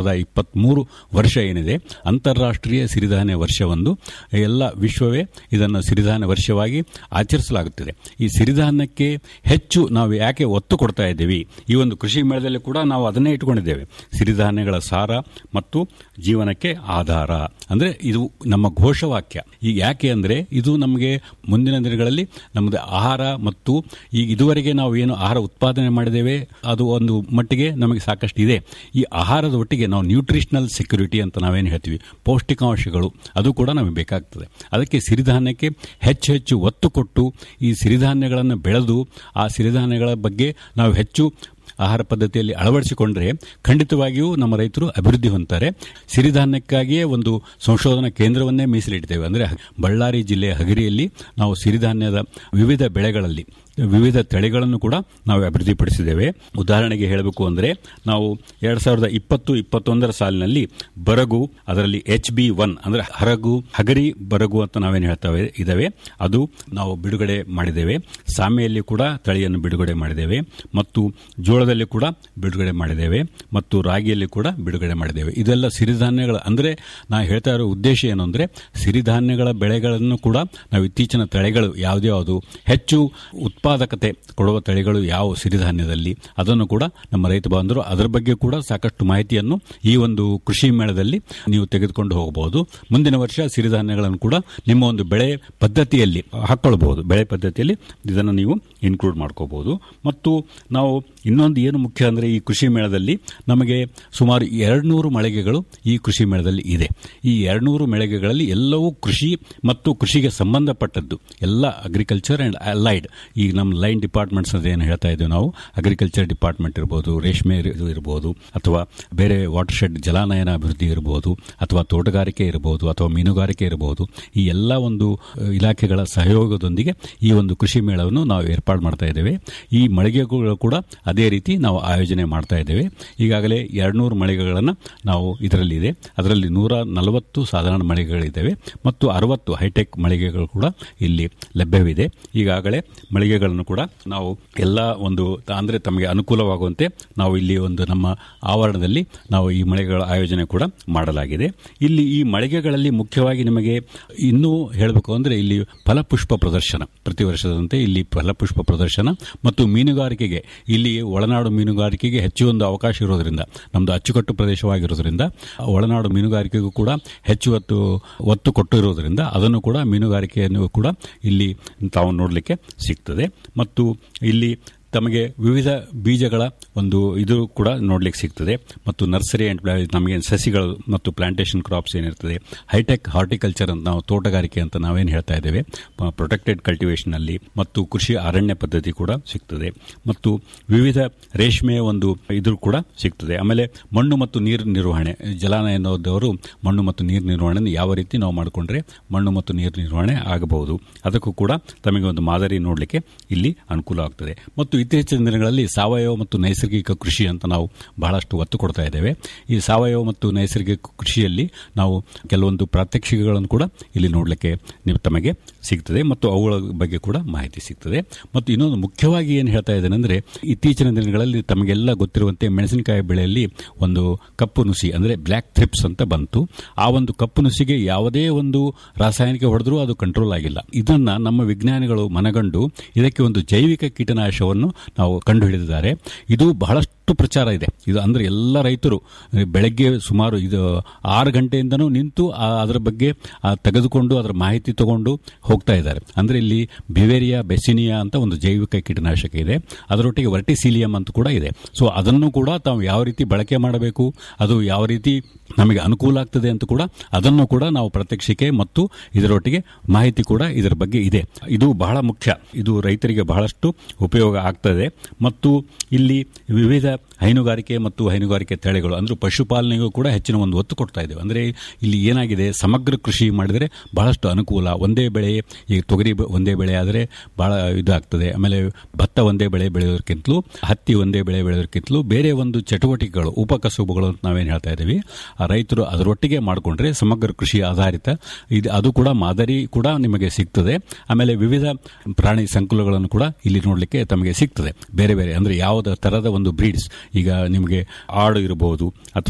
ಸಾವಿರದ ಇಪ್ಪತ್ಮೂರು ವರ್ಷ ಏನಿದೆ ಅಂತಾರಾಷ್ಟ್ರೀಯ ಸಿರಿಧಾನ್ಯ ವರ್ಷವೊಂದು ಎಲ್ಲ ವಿಶ್ವವೇ ಇದನ್ನು ಸಿರಿಧಾನ್ಯ ವರ್ಷವಾಗಿ ಆಚರಿಸಲಾಗುತ್ತಿದೆ ಈ ಸಿರಿಧಾನ್ಯಕ್ಕೆ ಹೆಚ್ಚು ನಾವು ಯಾಕೆ ಒತ್ತು ಕೊಡ್ತಾ ಇದ್ದೀವಿ ಈ ಒಂದು ಕೃಷಿ ಮೇಳದಲ್ಲಿ ಕೂಡ ನಾವು ಅದನ್ನೇ ಇಟ್ಕೊಂಡಿದ್ದೇವೆ ಸಿರಿಧಾನ್ಯಗಳ ಸಾರ ಮತ್ತು ಜೀವನಕ್ಕೆ ಆಧಾರ ಅಂದ್ರೆ ಇದು ನಮ್ಮ ಘೋಷವಾಕ್ಯ ಈಗ ಯಾಕೆ ಅಂದ್ರೆ ಇದು ನಮಗೆ ಮುಂದಿನ ದಿನಗಳಲ್ಲಿ ನಮ್ಮದು ಆಹಾರ ಮತ್ತು ಈಗ ಇದುವರೆಗೆ ನಾವು ಏನು ಆಹಾರ ಉತ್ಪಾದನೆ ಮಾಡಿದ್ದೇವೆ ಅದು ಒಂದು ಮಟ್ಟಿಗೆ ನಮಗೆ ಸಾಕಷ್ಟು ಇದೆ ಈ ಆಹಾರದ ಒಟ್ಟಿಗೆ ನಾವು ನ್ಯೂಟ್ರಿಷನಲ್ ಸೆಕ್ಯೂರಿಟಿ ಅಂತ ನಾವೇನು ಹೇಳ್ತೀವಿ ಪೌಷ್ಟಿಕಾಂಶಗಳು ಅದು ಕೂಡ ನಮಗೆ ಬೇಕಾಗ್ತದೆ ಅದಕ್ಕೆ ಸಿರಿಧಾನ್ಯಕ್ಕೆ ಹೆಚ್ಚು ಹೆಚ್ಚು ಒತ್ತು ಕೊಟ್ಟು ಈ ಸಿರಿಧಾನ್ಯಗಳನ್ನು ಬೆಳೆದು ಆ ಸಿರಿಧಾನ್ಯಗಳ ಬಗ್ಗೆ ನಾವು ಹೆಚ್ಚು ಆಹಾರ ಪದ್ಧತಿಯಲ್ಲಿ ಅಳವಡಿಸಿಕೊಂಡ್ರೆ ಖಂಡಿತವಾಗಿಯೂ ನಮ್ಮ ರೈತರು ಅಭಿವೃದ್ಧಿ ಹೊಂದ್ತಾರೆ ಸಿರಿಧಾನ್ಯಕ್ಕಾಗಿಯೇ ಒಂದು ಸಂಶೋಧನಾ ಕೇಂದ್ರವನ್ನೇ ಮೀಸಲಿಡ್ತೇವೆ ಅಂದರೆ ಬಳ್ಳಾರಿ ಜಿಲ್ಲೆಯ ಹಗರಿಯಲ್ಲಿ ನಾವು ಸಿರಿಧಾನ್ಯದ ವಿವಿಧ ಬೆಳೆಗಳಲ್ಲಿ ವಿವಿಧ ತಳಿಗಳನ್ನು ಕೂಡ ನಾವು ಅಭಿವೃದ್ಧಿಪಡಿಸಿದ್ದೇವೆ ಉದಾಹರಣೆಗೆ ಹೇಳಬೇಕು ಅಂದರೆ ನಾವು ಎರಡ್ ಸಾವಿರದ ಇಪ್ಪತ್ತು ಇಪ್ಪತ್ತೊಂದರ ಸಾಲಿನಲ್ಲಿ ಬರಗು ಅದರಲ್ಲಿ ಎಚ್ ಬಿ ಒನ್ ಅಂದ್ರೆ ಹರಗು ಹಗರಿ ಬರಗು ಅಂತ ನಾವೇನು ಹೇಳ್ತೇವೆ ಇದಾವೆ ಅದು ನಾವು ಬಿಡುಗಡೆ ಮಾಡಿದ್ದೇವೆ ಸಾಮೆಯಲ್ಲಿ ಕೂಡ ತಳಿಯನ್ನು ಬಿಡುಗಡೆ ಮಾಡಿದ್ದೇವೆ ಮತ್ತು ಜೋಳದಲ್ಲಿ ಕೂಡ ಬಿಡುಗಡೆ ಮಾಡಿದ್ದೇವೆ ಮತ್ತು ರಾಗಿಯಲ್ಲಿ ಕೂಡ ಬಿಡುಗಡೆ ಮಾಡಿದ್ದೇವೆ ಇದೆಲ್ಲ ಸಿರಿಧಾನ್ಯಗಳ ಅಂದ್ರೆ ನಾ ಹೇಳ್ತಾ ಇರೋ ಉದ್ದೇಶ ಏನು ಅಂದ್ರೆ ಸಿರಿಧಾನ್ಯಗಳ ಬೆಳೆಗಳನ್ನು ಕೂಡ ನಾವು ಇತ್ತೀಚಿನ ತಳಿಗಳು ಯಾವ್ದ್ಯಾವುದು ಹೆಚ್ಚು ಉತ್ಪಾದಕತೆ ಕೊಡುವ ತಳಿಗಳು ಯಾವ ಸಿರಿಧಾನ್ಯದಲ್ಲಿ ಅದನ್ನು ಕೂಡ ನಮ್ಮ ರೈತ ಬಾಂಧವರು ಅದರ ಬಗ್ಗೆ ಕೂಡ ಸಾಕಷ್ಟು ಮಾಹಿತಿಯನ್ನು ಈ ಒಂದು ಕೃಷಿ ಮೇಳದಲ್ಲಿ ನೀವು ತೆಗೆದುಕೊಂಡು ಹೋಗಬಹುದು ಮುಂದಿನ ವರ್ಷ ಸಿರಿಧಾನ್ಯಗಳನ್ನು ಕೂಡ ನಿಮ್ಮ ಒಂದು ಬೆಳೆ ಪದ್ಧತಿಯಲ್ಲಿ ಹಾಕೊಳ್ಬಹುದು ಬೆಳೆ ಪದ್ಧತಿಯಲ್ಲಿ ಇದನ್ನು ನೀವು ಇನ್ಕ್ಲೂಡ್ ಮಾಡ್ಕೋಬಹುದು ಮತ್ತು ನಾವು ಇನ್ನೊಂದು ಏನು ಮುಖ್ಯ ಅಂದರೆ ಈ ಕೃಷಿ ಮೇಳದಲ್ಲಿ ನಮಗೆ ಸುಮಾರು ಎರಡ್ನೂರು ಮಳಿಗೆಗಳು ಈ ಕೃಷಿ ಮೇಳದಲ್ಲಿ ಇದೆ ಈ ಎರಡ್ನೂರು ಮಳಿಗೆಗಳಲ್ಲಿ ಎಲ್ಲವೂ ಕೃಷಿ ಮತ್ತು ಕೃಷಿಗೆ ಸಂಬಂಧಪಟ್ಟದ್ದು ಎಲ್ಲ ಅಗ್ರಿಕಲ್ಚರ್ ಅಂಡ್ ಅಲೈಡ್ ಈಗ ನಮ್ಮ ಲೈನ್ ಡಿಪಾರ್ಟ್ಮೆಂಟ್ಸ್ ಅಂತ ಏನು ಹೇಳ್ತಾ ಇದ್ದೀವಿ ನಾವು ಅಗ್ರಿಕಲ್ಚರ್ ಡಿಪಾರ್ಟ್ಮೆಂಟ್ ಇರ್ಬೋದು ರೇಷ್ಮೆ ಇದು ಇರ್ಬೋದು ಅಥವಾ ಬೇರೆ ವಾಟರ್ ಶೆಡ್ ಜಲಾನಯನ ಅಭಿವೃದ್ಧಿ ಇರಬಹುದು ಅಥವಾ ತೋಟಗಾರಿಕೆ ಇರಬಹುದು ಅಥವಾ ಮೀನುಗಾರಿಕೆ ಇರಬಹುದು ಈ ಎಲ್ಲ ಒಂದು ಅಹ್, ಇಲಾಖೆಗಳ ಸಹಯೋಗದೊಂದಿಗೆ ಈ ಒಂದು ಕೃಷಿ ಮೇಳವನ್ನು ನಾವು ಏರ್ಪಾಡು ಮಾಡ್ತಾ ಇದ್ದೇವೆ ಈ ಮಳಿಗೆಗಳು ಕೂಡ ಅದೇ ರೀತಿ ನಾವು ಆಯೋಜನೆ ಮಾಡ್ತಾ ಇದ್ದೇವೆ ಈಗಾಗಲೇ ಎರಡ್ನೂರು ಮಳಿಗೆಗಳನ್ನು ನಾವು ಇದರಲ್ಲಿ ಇದೆ ಅದರಲ್ಲಿ ನೂರ ನಲವತ್ತು ಸಾಧಾರಣ ಮಳಿಗೆಗಳಿದ್ದಾವೆ ಮತ್ತು ಅರವತ್ತು ಹೈಟೆಕ್ ಮಳಿಗೆಗಳು ಕೂಡ ಇಲ್ಲಿ ಲಭ್ಯವಿದೆ ಈಗಾಗಲೇ ಮಳಿಗೆಗಳನ್ನು ಕೂಡ ನಾವು ಎಲ್ಲ ಒಂದು ಅಂದ್ರೆ ತಮಗೆ ಅನುಕೂಲವಾಗುವಂತೆ ನಾವು ಇಲ್ಲಿ ಒಂದು ನಮ್ಮ ಆವರಣದಲ್ಲಿ ನಾವು ಈ ಮಳಿಗೆಗಳ ಆಯೋಜನೆ ಕೂಡ ಮಾಡಲಾಗಿದೆ ಇಲ್ಲಿ ಈ ಮಳಿಗೆಗಳಲ್ಲಿ ಮುಖ್ಯವಾಗಿ ನಿಮಗೆ ಇನ್ನೂ ಹೇಳಬೇಕು ಅಂದ್ರೆ ಇಲ್ಲಿ ಫಲಪುಷ್ಪ ಪ್ರದರ್ಶನ ಪ್ರತಿ ವರ್ಷದಂತೆ ಇಲ್ಲಿ ಫಲಪುಷ್ಪ ಪ್ರದರ್ಶನ ಮತ್ತು ಮೀನುಗಾರಿಕೆಗೆ ಇಲ್ಲಿ ಒಳನಾಡು ಮೀನುಗಾರಿಕೆಗೆ ಹೆಚ್ಚು ಒಂದು ಅವಕಾಶ ಇರೋದ್ರಿಂದ ನಮ್ದು ಅಚ್ಚುಕಟ್ಟು ಪ್ರದೇಶವಾಗಿರೋದ್ರಿಂದ ಒಳನಾಡು ಮೀನುಗಾರಿಕೆಗೂ ಕೂಡ ಹೆಚ್ಚು ಒತ್ತು ಒತ್ತು ಕೊಟ್ಟಿರೋದ್ರಿಂದ ಅದನ್ನು ಕೂಡ ಮೀನುಗಾರಿಕೆಯನ್ನು ಕೂಡ ಇಲ್ಲಿ ತಾವು ನೋಡಲಿಕ್ಕೆ ಸಿಗ್ತದೆ ಮತ್ತು ಇಲ್ಲಿ ತಮಗೆ ವಿವಿಧ ಬೀಜಗಳ ಒಂದು ಇದು ಕೂಡ ನೋಡ್ಲಿಕ್ಕೆ ಸಿಗ್ತದೆ ಮತ್ತು ನರ್ಸರಿ ಅಂಡ್ ನಮಗೆ ಸಸಿಗಳು ಮತ್ತು ಪ್ಲಾಂಟೇಶನ್ ಕ್ರಾಪ್ಸ್ ಏನಿರ್ತದೆ ಹೈಟೆಕ್ ಹಾರ್ಟಿಕಲ್ಚರ್ ಅಂತ ನಾವು ತೋಟಗಾರಿಕೆ ಅಂತ ನಾವೇನು ಹೇಳ್ತಾ ಇದ್ದೇವೆ ಪ್ರೊಟೆಕ್ಟೆಡ್ ಕಲ್ಟಿವೇಶನ್ ಅಲ್ಲಿ ಮತ್ತು ಕೃಷಿ ಅರಣ್ಯ ಪದ್ಧತಿ ಕೂಡ ಸಿಗ್ತದೆ ಮತ್ತು ವಿವಿಧ ರೇಷ್ಮೆಯ ಒಂದು ಇದು ಕೂಡ ಸಿಗ್ತದೆ ಆಮೇಲೆ ಮಣ್ಣು ಮತ್ತು ನೀರು ನಿರ್ವಹಣೆ ಜಲಾನಯನದವರು ಮಣ್ಣು ಮತ್ತು ನೀರು ನಿರ್ವಹಣೆ ಯಾವ ರೀತಿ ನಾವು ಮಾಡಿಕೊಂಡ್ರೆ ಮಣ್ಣು ಮತ್ತು ನೀರು ನಿರ್ವಹಣೆ ಆಗಬಹುದು ಅದಕ್ಕೂ ಕೂಡ ತಮಗೆ ಒಂದು ಮಾದರಿ ನೋಡಲಿಕ್ಕೆ ಇಲ್ಲಿ ಅನುಕೂಲ ಆಗ್ತದೆ ಮತ್ತು ಇತ್ತೀಚಿನ ದಿನಗಳಲ್ಲಿ ಸಾವಯವ ಮತ್ತು ನೈಸರ್ಗಿಕ ಕೃಷಿ ಅಂತ ನಾವು ಬಹಳಷ್ಟು ಒತ್ತು ಕೊಡ್ತಾ ಇದ್ದೇವೆ ಈ ಸಾವಯವ ಮತ್ತು ನೈಸರ್ಗಿಕ ಕೃಷಿಯಲ್ಲಿ ನಾವು ಕೆಲವೊಂದು ಪ್ರಾತ್ಯಕ್ಷಿಕೆಗಳನ್ನು ಕೂಡ ಇಲ್ಲಿ ನೋಡಲಿಕ್ಕೆ ನೀವು ತಮಗೆ ಸಿಗ್ತದೆ ಮತ್ತು ಅವುಗಳ ಬಗ್ಗೆ ಕೂಡ ಮಾಹಿತಿ ಸಿಗ್ತದೆ ಮತ್ತು ಇನ್ನೊಂದು ಮುಖ್ಯವಾಗಿ ಏನು ಹೇಳ್ತಾ ಇದ್ದೇನೆ ಅಂದ್ರೆ ಇತ್ತೀಚಿನ ದಿನಗಳಲ್ಲಿ ತಮಗೆಲ್ಲ ಗೊತ್ತಿರುವಂತೆ ಮೆಣಸಿನಕಾಯಿ ಬೆಳೆಯಲ್ಲಿ ಒಂದು ಕಪ್ಪು ನುಸಿ ಅಂದ್ರೆ ಬ್ಲ್ಯಾಕ್ ಥ್ರಿಪ್ಸ್ ಅಂತ ಬಂತು ಆ ಒಂದು ಕಪ್ಪು ನುಸಿಗೆ ಯಾವುದೇ ಒಂದು ರಾಸಾಯನಿಕ ಹೊಡೆದ್ರೂ ಅದು ಕಂಟ್ರೋಲ್ ಆಗಿಲ್ಲ ಇದನ್ನ ನಮ್ಮ ವಿಜ್ಞಾನಿಗಳು ಮನಗಂಡು ಇದಕ್ಕೆ ಒಂದು ಜೈವಿಕ ಕೀಟನಾಶವನ್ನು ನಾವು ಕಂಡುಹಿಡಿದಿದ್ದಾರೆ ಇದು ಬಹಳಷ್ಟು ಪ್ರಚಾರ ಇದೆ ಇದು ಅಂದ್ರೆ ಎಲ್ಲ ರೈತರು ಬೆಳಗ್ಗೆ ಸುಮಾರು ಇದು ಆರು ಗಂಟೆಯಿಂದನೂ ನಿಂತು ಆ ಅದರ ಬಗ್ಗೆ ಆ ತೆಗೆದುಕೊಂಡು ಅದರ ಮಾಹಿತಿ ತಗೊಂಡು ಹೋಗ್ತಾ ಇದ್ದಾರೆ ಅಂದ್ರೆ ಇಲ್ಲಿ ಬಿವೇರಿಯಾ ಬೆಸಿನಿಯಾ ಅಂತ ಒಂದು ಜೈವಿಕ ಕೀಟನಾಶಕ ಇದೆ ಅದರೊಟ್ಟಿಗೆ ವರ್ಟಿಸೀಲಿಯಂ ಅಂತ ಕೂಡ ಇದೆ ಸೊ ಅದನ್ನು ಕೂಡ ತಾವು ಯಾವ ರೀತಿ ಬಳಕೆ ಮಾಡಬೇಕು ಅದು ಯಾವ ರೀತಿ ನಮಗೆ ಅನುಕೂಲ ಆಗ್ತದೆ ಅಂತ ಕೂಡ ಅದನ್ನು ಕೂಡ ನಾವು ಪ್ರಾತ್ಯಕ್ಷಿಕೆ ಮತ್ತು ಇದರೊಟ್ಟಿಗೆ ಮಾಹಿತಿ ಕೂಡ ಇದರ ಬಗ್ಗೆ ಇದೆ ಇದು ಬಹಳ ಮುಖ್ಯ ಇದು ರೈತರಿಗೆ ಬಹಳಷ್ಟು ಉಪಯೋಗ ಆಗ್ತದೆ ಮತ್ತು ಇಲ್ಲಿ ವಿವಿಧ ಹೈನುಗಾರಿಕೆ ಮತ್ತು ಹೈನುಗಾರಿಕೆ ತಳಿಗಳು ಅಂದ್ರೆ ಪಶುಪಾಲನೆಗೂ ಕೂಡ ಹೆಚ್ಚಿನ ಒಂದು ಒತ್ತು ಕೊಡ್ತಾ ಇದ್ದೇವೆ ಅಂದ್ರೆ ಇಲ್ಲಿ ಏನಾಗಿದೆ ಸಮಗ್ರ ಕೃಷಿ ಮಾಡಿದರೆ ಬಹಳಷ್ಟು ಅನುಕೂಲ ಒಂದೇ ಬೆಳೆ ಈಗ ತೊಗರಿ ಬ- ಒಂದೇ ಬೆಳೆ ಆದರೆ ಬಹಳ ಇದಾಗ್ತದೆ ಆಮೇಲೆ ಭತ್ತ ಒಂದೇ ಬೆಳೆ ಬೆಳೆಯೋದಕ್ಕಿಂತಲೂ ಹತ್ತಿ ಒಂದೇ ಬೆಳೆ ಬೆಳೆಯೋದಕ್ಕಿಂತಲೂ ಬೇರೆ ಒಂದು ಚಟುವಟಿಕೆಗಳು ಉಪಕಸುಬುಗಳು ಅಂತ ನಾವೇನು ಹೇಳ್ತಾ ಇದ್ದೀವಿ ಆ ರೈತರು ಅದರೊಟ್ಟಿಗೆ ಮಾಡಿಕೊಂಡ್ರೆ ಸಮಗ್ರ ಕೃಷಿ ಆಧಾರಿತ ಇದು ಅದು ಕೂಡ ಮಾದರಿ ಕೂಡ ನಿಮಗೆ ಸಿಗ್ತದೆ ಆಮೇಲೆ ವಿವಿಧ ಪ್ರಾಣಿ ಸಂಕುಲಗಳನ್ನು ಕೂಡ ಇಲ್ಲಿ ನೋಡಲಿಕ್ಕೆ ತಮಗೆ ಸಿಗ್ತದೆ ಬೇರೆ ಬೇರೆ ಅಂದ್ರೆ ಯಾವುದ ತರದ ಒಂದು ಬ್ರೀಡ್ಸ್ ಈಗ ನಿಮಗೆ ಆಡು ಇರಬಹುದು ಅಥವಾ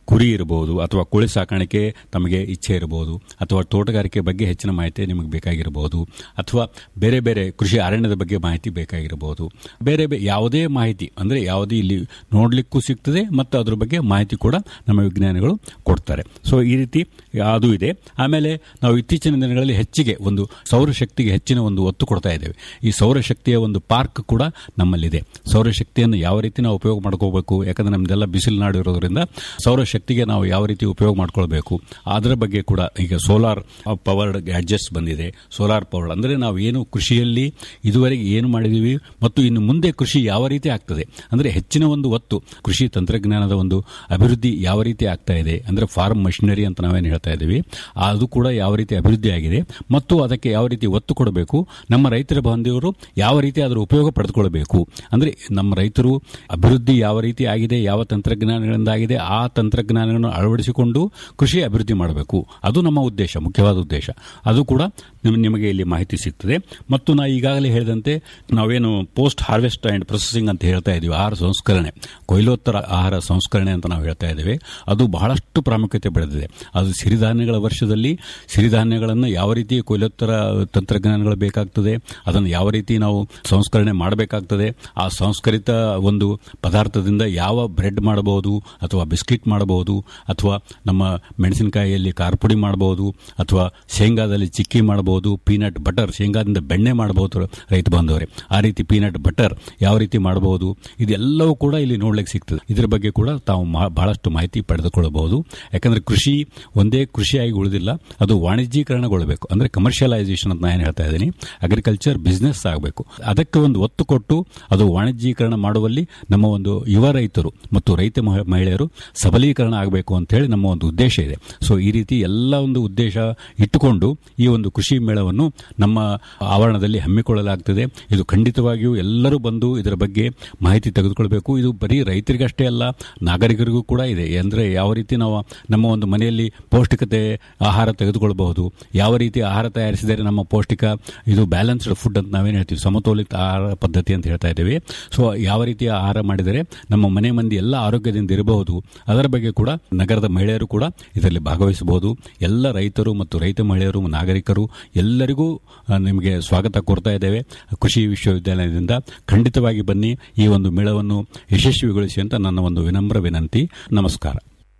ಕುರಿ ಇರಬಹುದು ಅಥವಾ ಕೋಳಿ ಸಾಕಾಣಿಕೆ ತಮಗೆ ಇಚ್ಛೆ ಇರಬಹುದು ಅಥವಾ ತೋಟಗಾರಿಕೆ ಬಗ್ಗೆ ಹೆಚ್ಚಿನ ಮಾಹಿತಿ ನಿಮಗೆ ಬೇಕಾಗಿರಬಹುದು ಅಥವಾ ಬೇರೆ ಬೇರೆ ಕೃಷಿ ಅರಣ್ಯದ ಬಗ್ಗೆ ಮಾಹಿತಿ ಬೇಕಾಗಿರಬಹುದು ಬೇರೆ ಬೇ- ಯಾವುದೇ ಮಾಹಿತಿ ಅಂದರೆ ಯಾವುದೇ ಇಲ್ಲಿ ನೋಡಲಿಕ್ಕೂ ಸಿಗ್ತದೆ ಮತ್ತು ಅದ್ರ ಬಗ್ಗೆ ಮಾಹಿತಿ ಕೂಡ ನಮ್ಮ ವಿಜ್ಞಾನಿಗಳು ಕೊಡ್ತಾರೆ ಸೊ ಈ ರೀತಿ ಅದು ಇದೆ ಆಮೇಲೆ ನಾವು ಇತ್ತೀಚಿನ ದಿನಗಳಲ್ಲಿ ಹೆಚ್ಚಿಗೆ ಒಂದು ಸೌರಶಕ್ತಿಗೆ ಹೆಚ್ಚಿನ ಒಂದು ಒತ್ತು ಕೊಡ್ತಾ ಇದ್ದೇವೆ ಈ ಸೌರಶಕ್ತಿಯ ಒಂದು ಪಾರ್ಕ್ ಕೂಡ ನಮ್ಮಲ್ಲಿದೆ ಸೌರಶಕ್ತಿಯನ್ನು ಯಾವ ರೀತಿ ನಾವು ಉಪಯೋಗ ಮಾಡ್ಕೋಬೇಕು ಯಾಕಂದ್ರೆ ನಮ್ದೆಲ್ಲ ಬಿಸಿಲು ನಾಡು ಇರೋದ್ರಿಂದ ಸೌರಶಕ್ತಿಗೆ ನಾವು ಯಾವ ರೀತಿ ಉಪಯೋಗ ಮಾಡ್ಕೊಳ್ಬೇಕು ಅದರ ಬಗ್ಗೆ ಕೂಡ ಈಗ ಸೋಲಾರ್ ಪವರ್ಡ್ ಗ್ಯಾಡ್ಜೆಟ್ಸ್ ಬಂದಿದೆ ಸೋಲಾರ್ ಪವರ್ ಅಂದರೆ ನಾವು ಏನು ಕೃಷಿಯಲ್ಲಿ ಇದುವರೆಗೆ ಏನು ಮಾಡಿದೀವಿ ಮತ್ತು ಇನ್ನು ಮುಂದೆ ಕೃಷಿ ಯಾವ ರೀತಿ ಆಗ್ತದೆ ಅಂದರೆ ಹೆಚ್ಚಿನ ಒಂದು ಒತ್ತು ಕೃಷಿ ತಂತ್ರಜ್ಞಾನದ ಒಂದು ಅಭಿವೃದ್ಧಿ ಯಾವ ರೀತಿ ಆಗ್ತಾ ಇದೆ ಅಂದರೆ ಫಾರ್ಮ್ ಮಷಿನರಿ ಅಂತ ನಾವೇನು ಹೇಳ್ತಾ ಇದ್ದೀವಿ ಅದು ಕೂಡ ಯಾವ ರೀತಿ ಅಭಿವೃದ್ಧಿ ಆಗಿದೆ ಮತ್ತು ಅದಕ್ಕೆ ಯಾವ ರೀತಿ ಒತ್ತು ಕೊಡಬೇಕು ನಮ್ಮ ರೈತರ ಬಾಂಧವರು ಯಾವ ರೀತಿ ಅದರ ಉಪಯೋಗ ಪಡೆದುಕೊಳ್ಳಬೇಕು ಅಂದರೆ ನಮ್ಮ ರೈತರು ಅಭಿವೃದ್ಧಿ ಯಾವ ರೀತಿ ಆಗಿದೆ ಯಾವ ತಂತ್ರಜ್ಞಾನಗಳಿಂದ ಆಗಿದೆ ಆ ತಂತ್ರಜ್ಞಾನಗಳನ್ನು ಅಳವಡಿಸಿಕೊಂಡು ಕೃಷಿ ಅಭಿವೃದ್ಧಿ ಮಾಡಬೇಕು ಅದು ನಮ್ಮ ಉದ್ದೇಶ ಮುಖ್ಯವಾದ ಉದ್ದೇಶ ಅದು ಕೂಡ ನಿಮ್- ನಿಮಗೆ ಇಲ್ಲಿ ಮಾಹಿತಿ ಸಿಗ್ತದೆ ಮತ್ತು ನಾ ಈಗಾಗಲೇ ಹೇಳಿದಂತೆ ನಾವೇನು ಪೋಸ್ಟ್ ಹಾರ್ವೆಸ್ಟ್ ಅಂಡ್ ಪ್ರೊಸೆಸಿಂಗ್ ಅಂತ ಹೇಳ್ತಾ ಇದ್ದೀವಿ ಆಹಾರ ಸಂಸ್ಕರಣೆ ಕೊಯ್ಲೋತ್ತರ ಆಹಾರ ಸಂಸ್ಕರಣೆ ಅಂತ ನಾವು ಹೇಳ್ತಾ ಇದ್ದೇವೆ ಅದು ಬಹಳಷ್ಟು ಪ್ರಾಮುಖ್ಯತೆ ಪಡೆದಿದೆ ಅದು ಸಿರಿಧಾನ್ಯಗಳ ವರ್ಷದಲ್ಲಿ ಸಿರಿಧಾನ್ಯಗಳನ್ನು ಯಾವ ರೀತಿ ಕೊಯ್ಲೋತ್ತರ ತಂತ್ರಜ್ಞಾನಗಳು ಬೇಕಾಗ್ತದೆ ಅದನ್ನು ಯಾವ ರೀತಿ ನಾವು ಸಂಸ್ಕರಣೆ ಮಾಡಬೇಕಾಗ್ತದೆ ಆ ಸಂಸ್ಕರಿತ ಒಂದು ಪದಾರ್ಥದಿಂದ ಯಾವ ಬ್ರೆಡ್ ಮಾಡಬಹುದು ಅಥವಾ ಬಿಸ್ಕಿಟ್ ಮಾಡಬಹುದು ಅಥವಾ ನಮ್ಮ ಮೆಣಸಿನಕಾಯಿಯಲ್ಲಿ ಖಾರಪುಡಿ ಮಾಡಬಹುದು ಅಥವಾ ಶೇಂಗಾದಲ್ಲಿ ಚಿಕ್ಕಿ ಮಾಡಬಹುದು ಪೀನಟ್ ಬಟರ್ ಶೇಂಗಾದಿಂದ ಬೆಣ್ಣೆ ಮಾಡಬಹುದು ರೈತ ಬಾಂಧವರೇ ಆ ರೀತಿ ಪೀನಟ್ ಬಟರ್ ಯಾವ ರೀತಿ ಮಾಡಬಹುದು ಇದೆಲ್ಲವೂ ಕೂಡ ಇಲ್ಲಿ ನೋಡ್ಲಿಕ್ಕೆ ಸಿಗ್ತದೆ ಇದರ ಬಗ್ಗೆ ಕೂಡ ತಾವು ಮಾ- ಬಹಳಷ್ಟು ಮಾಹಿತಿ ಪಡೆದುಕೊಳ್ಳಬಹುದು ಯಾಕಂದ್ರೆ ಕೃಷಿ ಒಂದೇ ಕೃಷಿಯಾಗಿ ಉಳಿದಿಲ್ಲ ಅದು ವಾಣಿಜ್ಯೀಕರಣಗೊಳ್ಳಬೇಕು ಅಂದ್ರೆ ಕಮರ್ಷಿಯಲೈಸೇಷನ್ ಅಂತ ನಾನು ಹೇಳ್ತಾ ಇದ್ದೀನಿ ಅಗ್ರಿಕಲ್ಚರ್ ಬಿಸ್ನೆಸ್ ಆಗಬೇಕು ಅದಕ್ಕೆ ಒಂದು ಒತ್ತು ಕೊಟ್ಟು ಅದು ವಾಣಿಜ್ಯೀಕರಣ ಮಾಡುವಲ್ಲಿ ನಮ್ಮ ಒಂದು ಯುವ ರೈತರು ಮತ್ತು ರೈತ ಮಹ- ಮಹಿಳೆಯರು ಸಬಲೀಕರಣ ಆಗಬೇಕು ಅಂತ ಹೇಳಿ ನಮ್ಮ ಒಂದು ಉದ್ದೇಶ ಇದೆ ಸೊ ಈ ರೀತಿ ಎಲ್ಲ ಒಂದು ಉದ್ದೇಶ ಇಟ್ಟುಕೊಂಡು ಈ ಒಂದು ಕೃಷಿ ಮೇಳವನ್ನು ನಮ್ಮ ಆವರಣದಲ್ಲಿ ಹಮ್ಮಿಕೊಳ್ಳಲಾಗ್ತದೆ ಇದು ಖಂಡಿತವಾಗಿಯೂ ಎಲ್ಲರೂ ಬಂದು ಇದರ ಬಗ್ಗೆ ಮಾಹಿತಿ ತೆಗೆದುಕೊಳ್ಬೇಕು ಇದು ಬರೀ ರೈತರಿಗಷ್ಟೇ ಅಲ್ಲ ನಾಗರಿಕರಿಗೂ ಕೂಡ ಇದೆ ಅಂದರೆ ಯಾವ ರೀತಿ ನಾವು ನಮ್ಮ ಒಂದು ಮನೆಯಲ್ಲಿ ಪೌಷ್ಟಿಕತೆ ಆಹಾರ ತೆಗೆದುಕೊಳ್ಳಬಹುದು ಯಾವ ರೀತಿ ಆಹಾರ ತಯಾರಿಸಿದರೆ ನಮ್ಮ ಪೌಷ್ಟಿಕ ಇದು ಬ್ಯಾಲೆನ್ಸ್ಡ್ ಫುಡ್ ಅಂತ ನಾವೇನು ಹೇಳ್ತೀವಿ ಸಮತೋಲಿತ ಆಹಾರ ಪದ್ಧತಿ ಅಂತ ಹೇಳ್ತಾ ಇದ್ದೇವೆ ಸೊ ಯಾವ ರೀತಿಯ ಆಹಾರ ಮಾಡಿದರೆ ನಮ್ಮ ಮನೆ ಮಂದಿ ಎಲ್ಲ ಆರೋಗ್ಯದಿಂದ ಇರಬಹುದು ಅದರ ಬಗ್ಗೆ ಕೂಡ ನಗರದ ಮಹಿಳೆಯರು ಕೂಡ ಇದರಲ್ಲಿ ಭಾಗವಹಿಸಬಹುದು ಎಲ್ಲ ರೈತರು ಮತ್ತು ರೈತ ಮಹಿಳೆಯರು ನಾಗರಿಕರು ಎಲ್ಲರಿಗೂ ಆ, ನಿಮಗೆ ಸ್ವಾಗತ ಕೋರ್ತಾ ಇದ್ದೇವೆ ಕೃಷಿ ವಿಶ್ವವಿದ್ಯಾಲಯದಿಂದ ಖಂಡಿತವಾಗಿ ಬನ್ನಿ ಈ ಒಂದು ಮೇಳವನ್ನು ಯಶಸ್ವಿಗೊಳಿಸಿ ಅಂತ ನನ್ನ ಒಂದು ವಿನಮ್ರ ವಿನಂತಿ ನಮಸ್ಕಾರ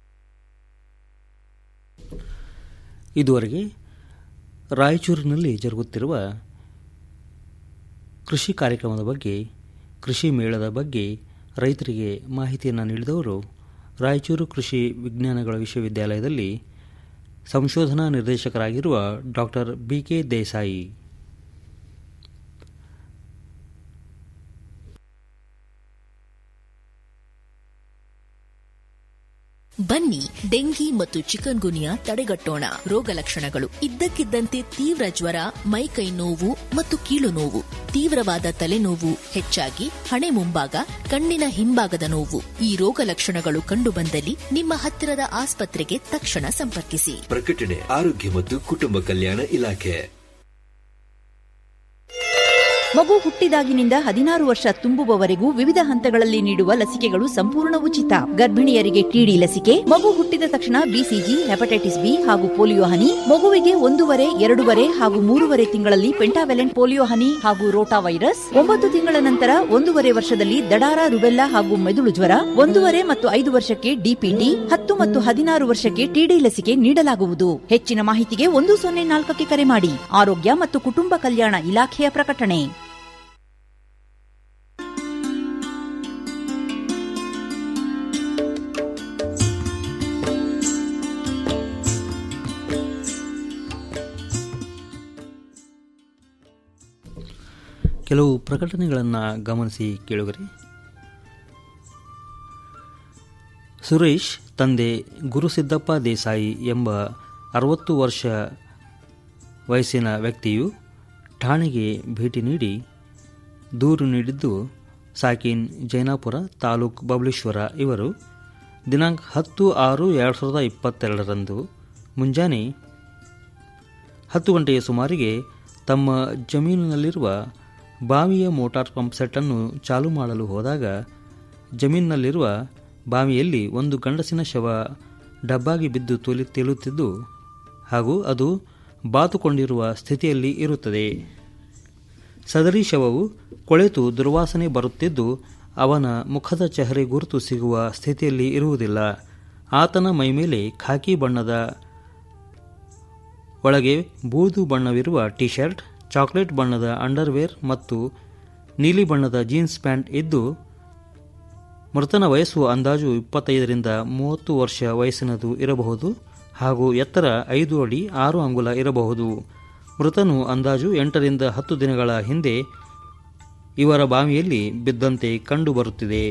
ಇದುವರೆಗೆ ರಾಯಚೂರಿನಲ್ಲಿ ಜರುಗುತ್ತಿರುವ ಕೃಷಿ ಕಾರ್ಯಕ್ರಮದ ಬಗ್ಗೆ ಕೃಷಿ ಮೇಳದ ಬಗ್ಗೆ ರೈತರಿಗೆ ಮಾಹಿತಿಯನ್ನು ನೀಡಿದವರು ರಾಯಚೂರು ಕೃಷಿ ವಿಜ್ಞಾನಗಳ ವಿಶ್ವವಿದ್ಯಾಲಯದಲ್ಲಿ ಸಂಶೋಧನಾ ನಿರ್ದೇಶಕರಾಗಿರುವ ಡಾಕ್ಟರ್ ಬಿ ಕೆ ದೇಸಾಯಿ ಬನ್ನಿ ಡೆಂಗಿ ಮತ್ತು ಚಿಕನ್ ಗುನಿಯಾ ತಡೆಗಟ್ಟೋಣ ರೋಗ ಲಕ್ಷಣಗಳು ಇದ್ದಕ್ಕಿದ್ದಂತೆ ತೀವ್ರ ಜ್ವರ ಮೈಕೈ ನೋವು ಮತ್ತು ಕೀಲು ನೋವು ತೀವ್ರವಾದ ತಲೆನೋವು ಹೆಚ್ಚಾಗಿ ಹಣೆ ಮುಂಭಾಗ ಕಣ್ಣಿನ ಹಿಂಭಾಗದ ನೋವು ಈ ರೋಗ ಲಕ್ಷಣಗಳು ಕಂಡುಬಂದಲ್ಲಿ ನಿಮ್ಮ ಹತ್ತಿರದ ಆಸ್ಪತ್ರೆಗೆ ತಕ್ಷಣ ಸಂಪರ್ಕಿಸಿ ಪ್ರಕಟಣೆ ಆರೋಗ್ಯ ಮತ್ತು ಕುಟುಂಬ ಕಲ್ಯಾಣ ಇಲಾಖೆ ಮಗು ಹುಟ್ಟಿದಾಗಿನಿಂದ ಹದಿನಾರು ವರ್ಷ ತುಂಬುವವರೆಗೂ ವಿವಿಧ ಹಂತಗಳಲ್ಲಿ ನೀಡುವ ಲಸಿಕೆಗಳು ಸಂಪೂರ್ಣ ಉಚಿತ ಗರ್ಭಿಣಿಯರಿಗೆ ಟಿಡಿ ಲಸಿಕೆ ಮಗು ಹುಟ್ಟಿದ ತಕ್ಷಣ ಬಿಸಿಜಿ ಹೆಪಟೈಟಿಸ್ ಬಿ ಹಾಗೂ ಪೋಲಿಯೋ ಹನಿ ಮಗುವಿಗೆ ಒಂದೂವರೆ ಎರಡೂವರೆ ಹಾಗೂ ಮೂರುವರೆ ತಿಂಗಳಲ್ಲಿ ಪೆಂಟಾವೆಲೆಂಟ್ ಪೋಲಿಯೋ ಹನಿ ಹಾಗೂ ರೋಟಾ ವೈರಸ್ ಒಂಬತ್ತು ತಿಂಗಳ ನಂತರ ಒಂದೂವರೆ ವರ್ಷದಲ್ಲಿ ದಡಾರ ರುಬೆಲ್ಲಾ ಹಾಗೂ ಮೆದುಳು ಜ್ವರ ಒಂದೂವರೆ ಮತ್ತು ಐದು ವರ್ಷಕ್ಕೆ ಡಿಪಿಟಿ ಹತ್ತು ಮತ್ತು ಹದಿನಾರು ವರ್ಷಕ್ಕೆ ಟಿಡಿ ಲಸಿಕೆ ನೀಡಲಾಗುವುದು ಹೆಚ್ಚಿನ ಮಾಹಿತಿಗೆ ಒಂದು ಸೊನ್ನೆ ನಾಲ್ಕಕ್ಕೆ ಕರೆ ಮಾಡಿ ಆರೋಗ್ಯ ಮತ್ತು ಕುಟುಂಬ ಕಲ್ಯಾಣ ಇಲಾಖೆಯ ಪ್ರಕಟಣೆ ಕೆಲವು ಪ್ರಕಟಣೆಗಳನ್ನು ಗಮನಿಸಿ ಕೇಳುಗರೆ ಸುರೇಶ್ ತಂದೆ ಗುರುಸಿದ್ದಪ್ಪ ದೇಸಾಯಿ ಎಂಬ ಅರವತ್ತು ವರ್ಷ ವಯಸ್ಸಿನ ವ್ಯಕ್ತಿಯು ಠಾಣೆಗೆ ಭೇಟಿ ನೀಡಿ ದೂರು ನೀಡಿದ್ದು ಸಾಕಿನ್ ಜೈನಾಪುರ ತಾಲೂಕ್ ಬಬಲೇಶ್ವರ ಇವರು ದಿನಾಂಕ ಹತ್ತು ಆರು ಎರಡು ಸಾವಿರದ ಇಪ್ಪತ್ತೆರಡರಂದು ಮುಂಜಾನೆ ಹತ್ತು ಗಂಟೆಯ ಸುಮಾರಿಗೆ ತಮ್ಮ ಜಮೀನಿನಲ್ಲಿರುವ ಬಾವಿಯ ಮೋಟಾರ್ ಪಂಪ್ ಸೆಟ್ಟನ್ನು ಚಾಲು ಮಾಡಲು ಹೋದಾಗ ಜಮೀನಿನಲ್ಲಿರುವ ಬಾವಿಯಲ್ಲಿ ಒಂದು ಗಂಡಸಿನ ಶವ ಡಬ್ಬಾಗಿ ಬಿದ್ದು ತೂಲಿ ತೇಲುತ್ತಿದ್ದು ಹಾಗೂ ಅದು ಬಾತುಕೊಂಡಿರುವ ಸ್ಥಿತಿಯಲ್ಲಿ ಇರುತ್ತದೆ ಸದರಿ ಶವವು ಕೊಳೆತು ದುರ್ವಾಸನೆ ಬರುತ್ತಿದ್ದು ಅವನ ಮುಖದ ಚೆಹರೆ ಗುರುತು ಸಿಗುವ ಸ್ಥಿತಿಯಲ್ಲಿ ಇರುವುದಿಲ್ಲ ಆತನ ಮೈಮೇಲೆ ಖಾಕಿ ಬಣ್ಣದ ಒಳಗೆ ಬೂದು ಬಣ್ಣವಿರುವ ಟಿ ಶರ್ಟ್ ಚಾಕ್ಲೇಟ್ ಬಣ್ಣದ ಅಂಡರ್ವೇರ್ ಮತ್ತು ನೀಲಿ ಬಣ್ಣದ ಜೀನ್ಸ್ ಪ್ಯಾಂಟ್ ಇದ್ದು ಮೃತನ ವಯಸ್ಸು ಅಂದಾಜು ಇಪ್ಪತ್ತೈದರಿಂದ ಮೂವತ್ತು ವರ್ಷ ವಯಸ್ಸಿನದು ಇರಬಹುದು ಹಾಗೂ ಎತ್ತರ ಐದು ಅಡಿ ಆರು ಅಂಗುಲ ಇರಬಹುದು ಮೃತನು ಅಂದಾಜು ಎಂಟರಿಂದ ಹತ್ತು ದಿನಗಳ ಹಿಂದೆ ಇವರ ಬಾವಿಯಲ್ಲಿ ಬಿದ್ದಂತೆ ಕಂಡುಬರುತ್ತಿದೆ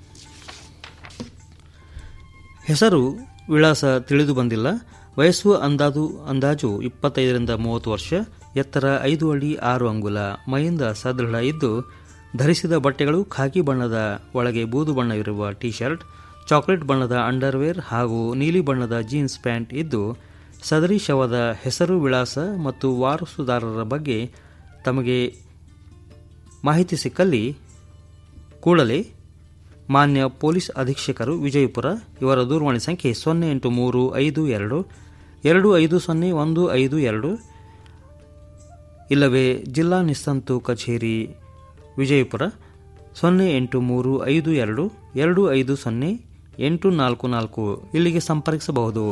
ಹೆಸರು ವಿಳಾಸ ತಿಳಿದು ಬಂದಿಲ್ಲ ವಯಸ್ಸು ಅಂದಾಜು ಅಂದಾಜು ಇಪ್ಪತ್ತೈದರಿಂದ ಮೂವತ್ತು ವರ್ಷ ಎತ್ತರ ಐದು ಅಡಿ ಆರು ಅಂಗುಲ ಮೈಯಿಂದ ಸದೃಢ ಇದ್ದು ಧರಿಸಿದ ಬಟ್ಟೆಗಳು ಖಾಕಿ ಬಣ್ಣದ ಒಳಗೆ ಬೂದು ಬಣ್ಣವಿರುವ ಟಿ ಶರ್ಟ್ ಚಾಕ್ಲೇಟ್ ಬಣ್ಣದ ಅಂಡರ್ವೇರ್ ಹಾಗೂ ನೀಲಿ ಬಣ್ಣದ ಜೀನ್ಸ್ ಪ್ಯಾಂಟ್ ಇದ್ದು ಸದರಿ ಶವದ ಹೆಸರು ವಿಳಾಸ ಮತ್ತು ವಾರಸುದಾರರ ಬಗ್ಗೆ ತಮಗೆ ಮಾಹಿತಿ ಸಿಕ್ಕಲ್ಲಿ ಕೂಡಲೇ ಮಾನ್ಯ ಪೊಲೀಸ್ ಅಧೀಕ್ಷಕರು ವಿಜಯಪುರ ಇವರ ದೂರವಾಣಿ ಸಂಖ್ಯೆ ಸೊನ್ನೆ ಎಂಟು ಮೂರು ಐದು ಎರಡು ಎರಡು ಐದು ಸೊನ್ನೆ ಒಂದು ಐದು ಎರಡು ಇಲ್ಲವೇ ಜಿಲ್ಲಾ ನಿಸ್ತಂತು ಕಚೇರಿ ವಿಜಯಪುರ ಸೊನ್ನೆ ಎಂಟು ಮೂರು ಐದು ಎರಡು ಎರಡು ಐದು ಸೊನ್ನೆ ಎಂಟು ನಾಲ್ಕು ನಾಲ್ಕು ಇಲ್ಲಿಗೆ ಸಂಪರ್ಕಿಸಬಹುದು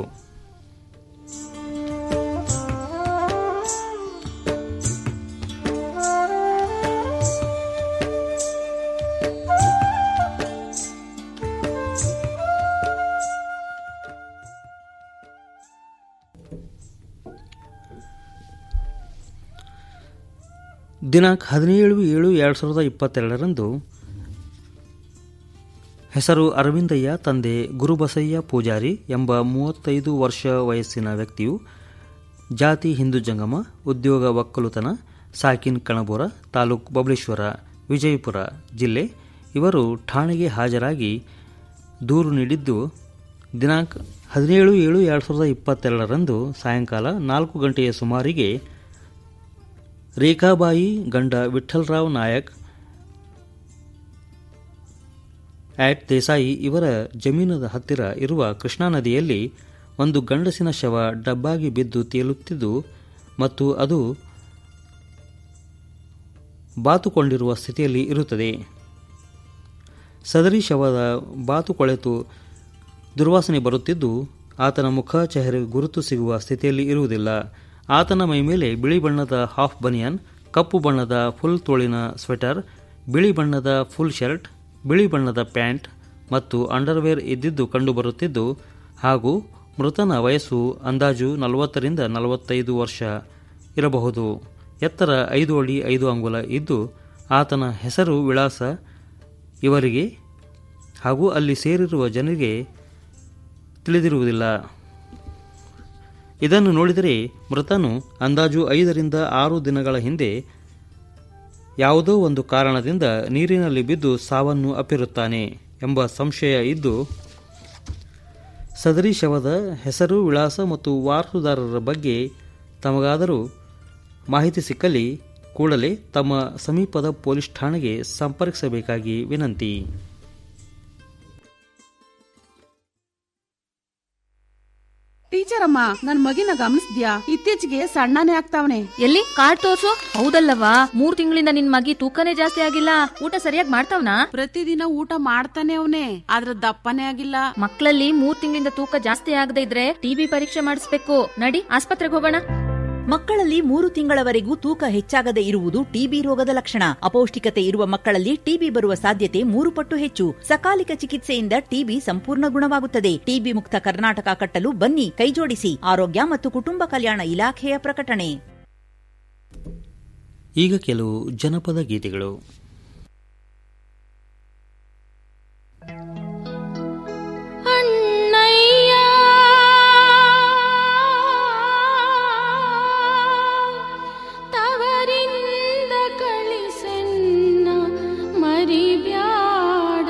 ದಿನಾಂಕ ಹದಿನೇಳು ಏಳು ಎರಡು ಸಾವಿರದ ಇಪ್ಪತ್ತೆರಡರಂದು ಹೆಸರು ಅರವಿಂದಯ್ಯ ತಂದೆ ಗುರುಬಸಯ್ಯ ಪೂಜಾರಿ ಎಂಬ ಮೂವತ್ತೈದು ವರ್ಷ ವಯಸ್ಸಿನ ವ್ಯಕ್ತಿಯು ಜಾತಿ ಹಿಂದೂ ಜಂಗಮ ಉದ್ಯೋಗ ಒಕ್ಕಲುತನ ಸಾಕಿನ್ ಕಣಬೂರ ತಾಲೂಕು ಬಬಲೇಶ್ವರ ವಿಜಯಪುರ ಜಿಲ್ಲೆ ಇವರು ಠಾಣೆಗೆ ಹಾಜರಾಗಿ ದೂರು ನೀಡಿದ್ದು ದಿನಾಂಕ ಹದಿನೇಳು ಏಳು ಎರಡು ಸಾವಿರದ ಇಪ್ಪತ್ತೆರಡರಂದು ಸಾಯಂಕಾಲ ನಾಲ್ಕು ಗಂಟೆಯ ಸುಮಾರಿಗೆ ರೇಖಾಬಾಯಿ ಗಂಡ ವಿಠ್ಠಲರಾವ್ ನಾಯಕ್ ಆಟ್ ದೇಸಾಯಿ ಇವರ ಜಮೀನದ ಹತ್ತಿರ ಇರುವ ಕೃಷ್ಣಾ ನದಿಯಲ್ಲಿ ಒಂದು ಗಂಡಸಿನ ಶವ ಡಬ್ಬಾಗಿ ಬಿದ್ದು ತೇಲುತ್ತಿದ್ದು ಮತ್ತು ಅದು ಬಾತುಕೊಂಡಿರುವ ಸ್ಥಿತಿಯಲ್ಲಿ ಇರುತ್ತದೆ ಸದರಿ ಶವದ ಬಾತು ಕೊಳೆತು ದುರ್ವಾಸನೆ ಬರುತ್ತಿದ್ದು ಆತನ ಮುಖ ಚೆಹರೆ ಗುರುತು ಸಿಗುವ ಸ್ಥಿತಿಯಲ್ಲಿ ಇರುವುದಿಲ್ಲ ಆತನ ಮೈಮೇಲೆ ಬಿಳಿ ಬಣ್ಣದ ಹಾಫ್ ಬನಿಯನ್ ಕಪ್ಪು ಬಣ್ಣದ ಫುಲ್ ತೋಳಿನ ಸ್ವೆಟರ್ ಬಿಳಿ ಬಣ್ಣದ ಫುಲ್ ಶರ್ಟ್ ಬಿಳಿ ಬಣ್ಣದ ಪ್ಯಾಂಟ್ ಮತ್ತು ಅಂಡರ್ವೇರ್ ಇದ್ದಿದ್ದು ಕಂಡುಬರುತ್ತಿದ್ದು ಹಾಗೂ ಮೃತನ ವಯಸ್ಸು ಅಂದಾಜು ನಲವತ್ತರಿಂದ ನಲವತ್ತೈದು ವರ್ಷ ಇರಬಹುದು ಎತ್ತರ ಐದು ಅಡಿ ಐದು ಅಂಗುಲ ಇದ್ದು ಆತನ ಹೆಸರು ವಿಳಾಸ ಇವರಿಗೆ ಹಾಗೂ ಅಲ್ಲಿ ಸೇರಿರುವ ಜನರಿಗೆ ತಿಳಿದಿರುವುದಿಲ್ಲ ಇದನ್ನು ನೋಡಿದರೆ ಮೃತನು ಅಂದಾಜು ಐದರಿಂದ ಆರು ದಿನಗಳ ಹಿಂದೆ ಯಾವುದೋ ಒಂದು ಕಾರಣದಿಂದ ನೀರಿನಲ್ಲಿ ಬಿದ್ದು ಸಾವನ್ನು ಅಪ್ಪಿರುತ್ತಾನೆ ಎಂಬ ಸಂಶಯ ಇದ್ದು ಸದರಿ ಶವದ ಹೆಸರು ವಿಳಾಸ ಮತ್ತು ವಾರಸುದಾರರ ಬಗ್ಗೆ ತಮಗಾದರೂ ಮಾಹಿತಿ ಸಿಕ್ಕಲ್ಲಿ ಕೂಡಲೇ ತಮ್ಮ ಸಮೀಪದ ಪೊಲೀಸ್ ಠಾಣೆಗೆ ಸಂಪರ್ಕಿಸಬೇಕಾಗಿ ವಿನಂತಿ ಟೀಚರ್ ಅಮ್ಮ ನನ್ ಮಗಿನ ಗಮನಿಸ್ದ್ಯಾ ಇತ್ತೀಚೆಗೆ ಸಣ್ಣನೇ ಆಗ್ತಾವನೆ ಎಲ್ಲಿ ಕಾರ್ಡ್ ತೋರ್ಸು ಹೌದಲ್ಲವಾ ಮೂರ್ ತಿಂಗಳಿಂದ ನಿನ್ ಮಗಿ ತೂಕನೇ ಜಾಸ್ತಿ ಆಗಿಲ್ಲ ಊಟ ಸರಿಯಾಗಿ ಮಾಡ್ತಾವ್ನಾ ಪ್ರತಿದಿನ ಊಟ ಮಾಡ್ತಾನೆ ಅವನೇ ಆದ್ರ ದಪ್ಪನೇ ಆಗಿಲ್ಲ ಮಕ್ಕಳಲ್ಲಿ ಮೂರ್ ತಿಂಗಳಿಂದ ತೂಕ ಜಾಸ್ತಿ ಆಗದೆ ಇದ್ರೆ ಟಿಬಿ ಪರೀಕ್ಷೆ ಮಾಡಿಸ್ಬೇಕು ನಡಿ ಆಸ್ಪತ್ರೆಗೆ ಹೋಗೋಣ ಮಕ್ಕಳಲ್ಲಿ ಮೂರು ತಿಂಗಳವರೆಗೂ ತೂಕ ಹೆಚ್ಚಾಗದೆ ಇರುವುದು ಟಿಬಿ ರೋಗದ ಲಕ್ಷಣ ಅಪೌಷ್ಟಿಕತೆ ಇರುವ ಮಕ್ಕಳಲ್ಲಿ ಟಿಬಿ ಬರುವ ಸಾಧ್ಯತೆ ಮೂರು ಪಟ್ಟು ಹೆಚ್ಚು ಸಕಾಲಿಕ ಚಿಕಿತ್ಸೆಯಿಂದ ಟಿಬಿ ಸಂಪೂರ್ಣ ಗುಣವಾಗುತ್ತದೆ ಟಿಬಿ ಮುಕ್ತ ಕರ್ನಾಟಕ ಕಟ್ಟಲು ಬನ್ನಿ ಕೈಜೋಡಿಸಿ ಆರೋಗ್ಯ ಮತ್ತು ಕುಟುಂಬ ಕಲ್ಯಾಣ ಇಲಾಖೆಯ ಪ್ರಕಟಣೆ ಈಗ ಕೆಲವು ಜನಪದ ಗೀತೆಗಳು ಅಣ್ಣಯ್ಯ ತವರಿಂದ ಕಳಿಸೆನ್ನ ಮರಿಬ್ಯಾಡ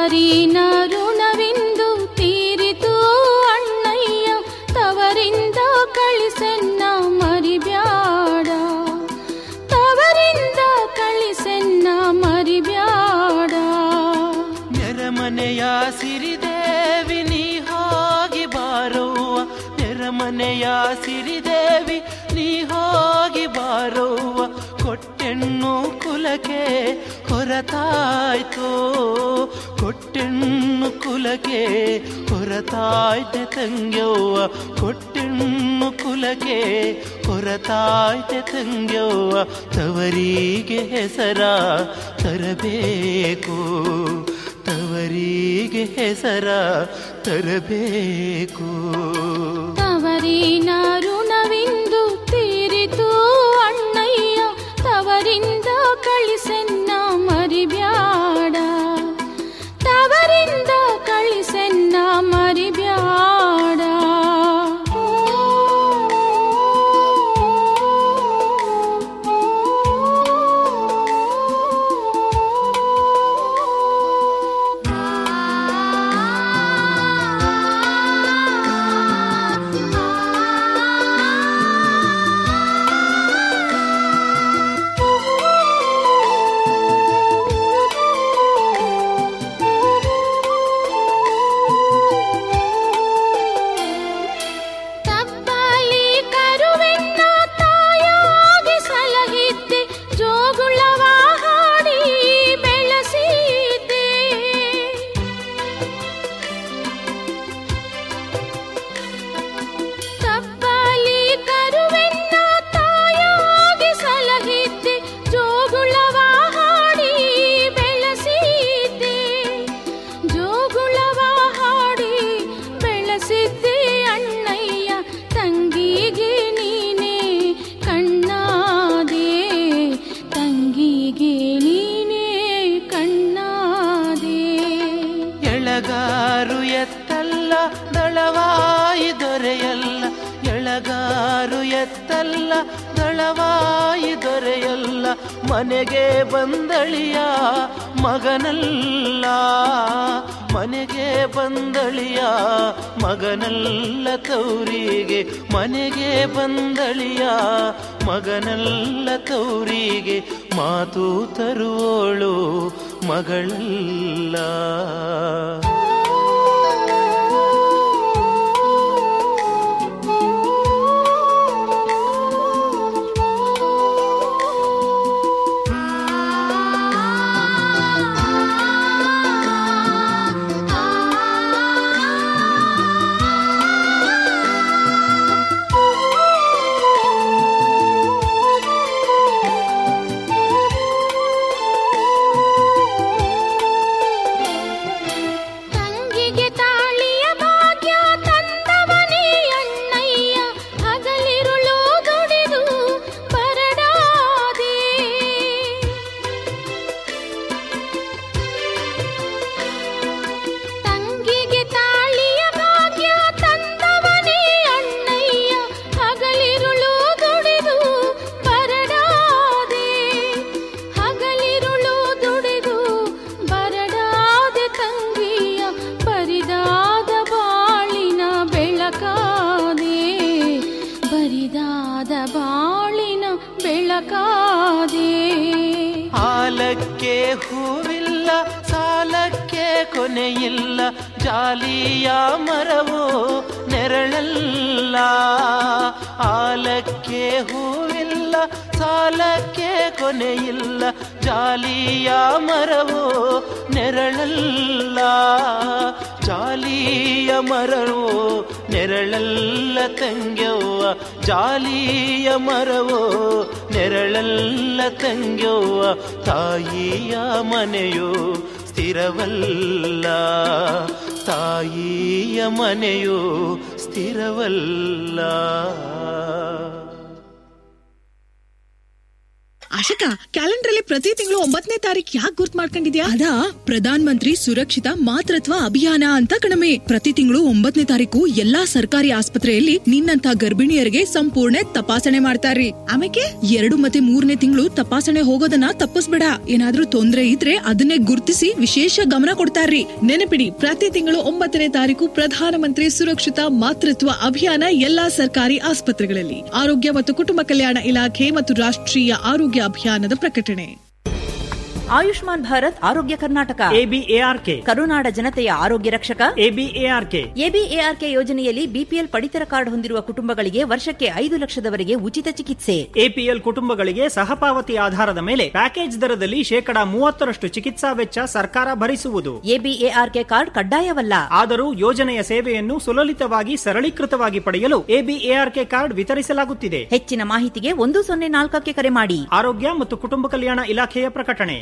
ತವರಿನ ಋಣವಿಂದು ತೀರಿತು ಅಣ್ಣಯ್ಯ ತವರಿಂದ ಕಳಿಸೆನ್ನ ಮರಿಬ್ಯಾಡ ತವರಿಂದ ಕಳಿಸೆನ್ನ ಮರಿಬ್ಯಾಡ ನೆರಮನೆಯ ಸಿರಿದೇವಿ ನೀ ಹೋಗಿ ಬಾರವ್ವ ನೆರಮನೆಯ ಸಿರಿದೇವಿ ನೀ ಹೋಗಿ ಬಾರವ್ವ ಕೊಟ್ಟೆಣ್ಣು ಕುಲಕ್ಕೆ ಹೊರತಾಯ್ತು ಕೊಟ್ಟೆಣ್ಣು ಕುಲಕ್ಕೆ ಹೊರತಾಯ್ತೆ ತಂಗ್ಯವ್ವ ಕೊಟ್ಟೆಣ್ಣು ಕುಲಕ್ಕೆ ಹೊರತಾಯ್ತೆ ತಂಗ್ಯವ್ವ ತವರಿಗೆ ಹೆಸರ ತರಬೇಕು ತವರಿಗೆ ಹೆಸರ ತರಬೇಕು ತವರಿನ ಋಣವಿಂದು ತೀರಿತು ಅಣ್ಣಯ್ಯ ತವರಿಂದ ಕಳಿಸೆನ್ನ ಮರಿಬ್ಯಾಡ ತವರಿಂದ ಕಳಿಸೆನ್ನ ಮರಿಬ್ಯಾಡ ತಬ್ಬಲಿ ಕರುವೆನ್ನ ತಾಯಾಗಿ ಸಲಹಿದ್ದೆ ಜೋಗುಳವ ಹಾಡಿ ಬೆಳೆಸಿದ್ದೆ ತಬ್ಬಲಿ ಕರುವೆನ್ನ ತಾಯಾಗಿ ಸಲಹಿದ್ದೆ ಜೋಗುಳವ ಹಾಡಿ ಬೆಳೆಸಿದ್ದೆ ಜೋಗುಳವ ಹಾಡಿ ಬೆಳೆಸಿದ್ದೆ ಅಣ್ಣಯ್ಯ ತಂಗಿಗೆ ನೀನೇ ಕಣ್ಣಾದೆ ತಂಗಿಗೆ ನೀನೇ ಕಣ್ಣಾದೆ ಎಳಗಾರು ಎತ್ತಲ್ಲ ದಳವಾಯಿ ದೊರೆಯಲ್ಲ ಎಳಗಾರು ಎತ್ತಲ್ಲ ದಳವಾಯಿ ದೊರೆಯಲ್ಲ ಮನೆಗೆ ಬಂದಳಿಯ ಮಗನಲ್ಲ ಮನೆಗೆ ಬಂದಳಿಯ ಮಗನಲ್ಲ ತೌರಿಗೆ ಮನೆಗೆ ಬಂದಳಿಯ ಮಗನಲ್ಲ ತೌರಿಗೆ ಮಾತು ತರುವೋಳು ಮಗಳಲ್ಲ ತಂಗಿಗೆ ತಾಳಿಯ ಭಾಗ್ಯ ತಂದವನೇ ಅಣ್ಣಯ್ಯ ಹಗಲಿರುಳು ದುಡಿದು ಬರಡಾದೆ ತಂಗಿಗೆ ತಾಳಿಯ ಭಾಗ್ಯ ತಂದವನೇ ಅಣ್ಣಯ್ಯ ಹಗಲಿರುಳು ದುಡಿದು ಬರಡಾದೆ ಹಗಲಿರುಳು ದುಡಿದು ಬರಡಾದೆ ತಂಗಿಯ ಬರಿದಾದ ಬಾಳಿನ ಬೆಳಕಾದೆ ಬರಿದಾದ ಬಾಳಿನ ಬೆಳಕಾದೆ ಹಾಲಕ್ಕೆ ಹೂವಿಲ್ಲ ಸಾಲಕ್ಕೆ ಕೊನೆಯಿಲ್ಲ ಜಾಲಿಯ ಮರವು ನೆರಳಲ್ಲ ಹಾಲಕ್ಕೆ ಹೂವಿಲ್ಲ ಸಾಲಕ್ಕೆ ಕೊನೆಯಿಲ್ಲ ಜಾಲಿಯ ಮರವು ನೆರಳಲ್ಲ ಜಾಲಿಯ ಮರವು ನೆರಳಲ್ಲ ತಂಗ್ಯವ್ವ ಜಾಲಿಯ ಮರವು ನೆರಳಲ್ಲ ತಂಗ್ಯವ್ವ ತಾಯಿಯ ಮನೆಯು ಸ್ಥಿರವಲ್ಲ ತಾಯಿಯ ಮನೆಯು ಸ್ಥಿರವಲ್ಲ ಆಶಕ ಕ್ಯಾಲೆಂಡರ್ ಅಲ್ಲಿ ಪ್ರತಿ ತಿಂಗಳು ಒಂಬತ್ತನೇ ತಾರೀಕು ಯಾಕೆ ಗುರ್ತ್ ಮಾಡ್ಕೊಂಡಿದ್ಯಾ ಅದಾ ಪ್ರಧಾನ್ ಮಂತ್ರಿ ಸುರಕ್ಷಿತ ಮಾತೃತ್ವ ಅಭಿಯಾನ ಅಂತ ಕಣಮೆ ಪ್ರತಿ ತಿಂಗಳು ಒಂಬತ್ತನೇ ತಾರೀಕು ಎಲ್ಲಾ ಸರ್ಕಾರಿ ಆಸ್ಪತ್ರೆಯಲ್ಲಿ ನಿನ್ನಂತ ಗರ್ಭಿಣಿಯರಿಗೆ ಸಂಪೂರ್ಣ ತಪಾಸಣೆ ಮಾಡ್ತಾರ್ರಿ ಆಮೇಲೆ ಎರಡು ಮತ್ತೆ ಮೂರನೇ ತಿಂಗಳು ತಪಾಸಣೆ ಹೋಗೋದನ್ನ ತಪ್ಪಿಸ್ಬೇಡ ಏನಾದ್ರೂ ತೊಂದ್ರೆ ಇದ್ರೆ ಅದನ್ನೇ ಗುರ್ತಿಸಿ ವಿಶೇಷ ಗಮನ ಕೊಡ್ತಾರ್ರಿ ನೆನಪಿಡಿ ಪ್ರತಿ ತಿಂಗಳು ಒಂಬತ್ತನೇ ತಾರೀಕು ಪ್ರಧಾನಮಂತ್ರಿ ಸುರಕ್ಷಿತ ಮಾತೃತ್ವ ಅಭಿಯಾನ ಎಲ್ಲಾ ಸರ್ಕಾರಿ ಆಸ್ಪತ್ರೆಗಳಲ್ಲಿ ಆರೋಗ್ಯ ಮತ್ತು ಕುಟುಂಬ ಕಲ್ಯಾಣ ಇಲಾಖೆ ಮತ್ತು ರಾಷ್ಟ್ರೀಯ ಆರೋಗ್ಯ ಅಭಿಯಾನದ ಪ್ರಕಟಣೆ ಆಯುಷ್ಮಾನ್ ಭಾರತ್ ಆರೋಗ್ಯ ಕರ್ನಾಟಕ ಎಬಿಎಆರ್ಕೆ ಕರುನಾಡ ಜನತೆಯ ಆರೋಗ್ಯ ರಕ್ಷಕ ಎಬಿಎಆರ್ಕೆ ಎಬಿಎಆರ್ಕೆ ಯೋಜನೆಯಲ್ಲಿ ಬಿಪಿಎಲ್ ಪಡಿತರ ಕಾರ್ಡ್ ಹೊಂದಿರುವ ಕುಟುಂಬಗಳಿಗೆ ವರ್ಷಕ್ಕೆ ಐದು ಲಕ್ಷದವರೆಗೆ ಉಚಿತ ಚಿಕಿತ್ಸೆ ಎಪಿಎಲ್ ಕುಟುಂಬಗಳಿಗೆ ಸಹಪಾವತಿ ಆಧಾರದ ಮೇಲೆ ಪ್ಯಾಕೇಜ್ ದರದಲ್ಲಿ ಶೇಕಡಾ ಮೂವತ್ತರಷ್ಟು ಚಿಕಿತ್ಸಾ ವೆಚ್ಚ ಸರ್ಕಾರ ಭರಿಸುವುದು ಎಬಿಎಆರ್ಕೆ ಕಾರ್ಡ್ ಕಡ್ಡಾಯವಲ್ಲ ಆದರೂ ಯೋಜನೆಯ ಸೇವೆಯನ್ನು ಸುಲಲಿತವಾಗಿ ಸರಳೀಕೃತವಾಗಿ ಪಡೆಯಲು ಎಬಿಎಆರ್ಕೆ ಕಾರ್ಡ್ ವಿತರಿಸಲಾಗುತ್ತಿದೆ ಹೆಚ್ಚಿನ ಮಾಹಿತಿಗೆ ಒಂದು ಸೊನ್ನೆ ನಾಲ್ಕಕ್ಕೆ ಕರೆ ಮಾಡಿ ಆರೋಗ್ಯ ಮತ್ತು ಕುಟುಂಬ ಕಲ್ಯಾಣ ಇಲಾಖೆಯ ಪ್ರಕಟಣೆ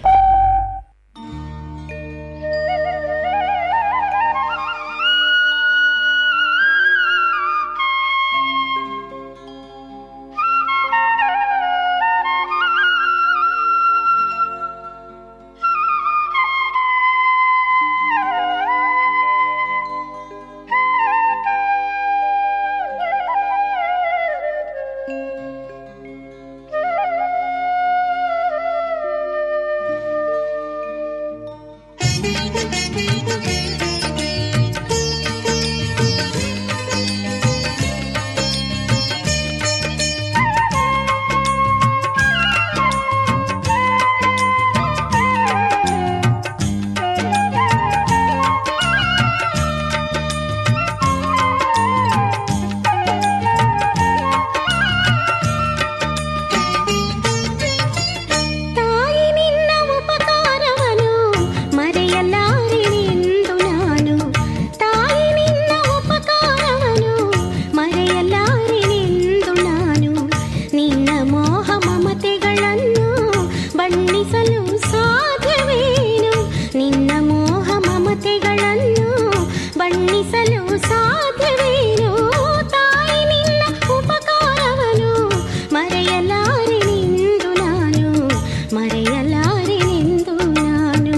ತಾಯಿ ನಿನ್ನ ಉಪಕಾರವನು ಮರೆಯಲಾರೆನೆಂದು ನಾನು ತಾಯಿ ನಿನ್ನ ಉಪಕಾರವನು ಮರೆಯಲಾರೆನೆಂದು ನಾನು ನಿನ್ನ ಮೋಹ ಮಮತೆಗಳನ್ನು ಬಣ್ಣಿಸಲು ಸಾಧ್ಯವೇನು ನಿನ್ನ ಮೋಹ ಮಮತೆಗಳನ್ನು ಬಣ್ಣಿಸಲು ಸಾಧ್ಯವೇನು ತಾಯಿ ನಿನ್ನ ಉಪಕಾರವನು ಮರೆಯಲಾರೆನೆಂದು ನಾನು ಮರೆಯಲಾರೆನೆಂದು ನಾನು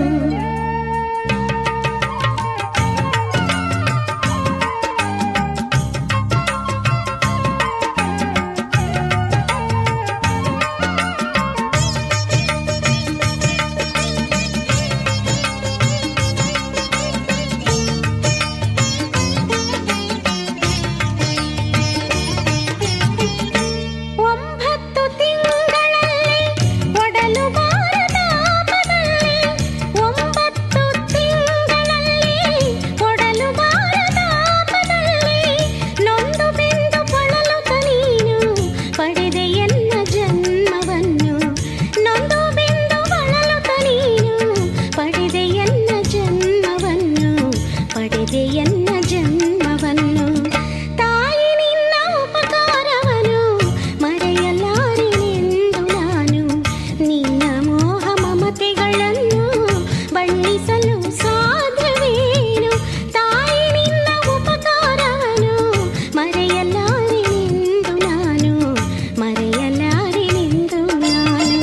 ಒಂಬತ್ತು ತಿಂಗಳಲ್ಲಿ ಒಡಲು ಬಾರದಾಪದಲ್ಲಿ ಒಂಬತ್ತು ತಿಂಗಳಲ್ಲಿ ಒಡಲು ಬಾರದಾಪದಲ್ಲಿ ನೊಂದು ಬೆಂದು ಬಳಲುತ್ತ ನೀನು ಪಡೆದೆ ಎನ್ನ ಜನ್ಮವನ್ನು ನೊಂದು ಬೆಂದು ಬಳಲುತ್ತ ನೀನು ಪಡೆದೆ ಎನ್ನ ಜನ್ಮವನ್ನು ಪಡೆದೆ ಎನ್ನ ಜನ್ಮವನ್ನು ತಾಯಿ ನಿನ್ನ ಉಪಕಾರವನು ಮರೆಯಲಾರೆನೆಂದು ನಾನು ನಿನ್ನ ಮೋಹ ಮಮತೆಗಳನ್ನು ಬಣ್ಣಿಸಲು ಸಾಧ್ಯವೇನು ತಾಯಿ ನಿನ್ನ ಉಪಕಾರವನು ಮರೆಯಲಾರೆನೆಂದು ನಾನು ಮರೆಯಲಾರೆನೆಂದು ನಾನು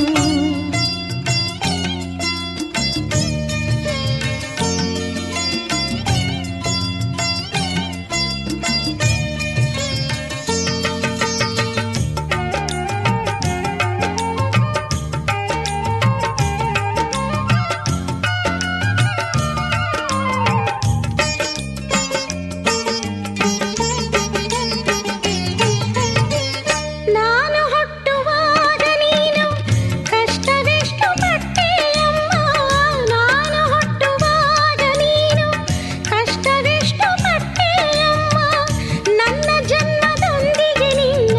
ನಾನು ಹುಟ್ಟುವಾಗ ನೀನು ಕಷ್ಟವೆಷ್ಟು ಪಟ್ಟೆಯಮ್ಮ ನಾನು ಹುಟ್ಟುವಾಗ ನೀನು ಕಷ್ಟವೆಷ್ಟು ಪಟ್ಟೆಯಮ್ಮ ನನ್ನ ಜನ್ಮದೊಂದಿಗೆ ನಿನ್ನ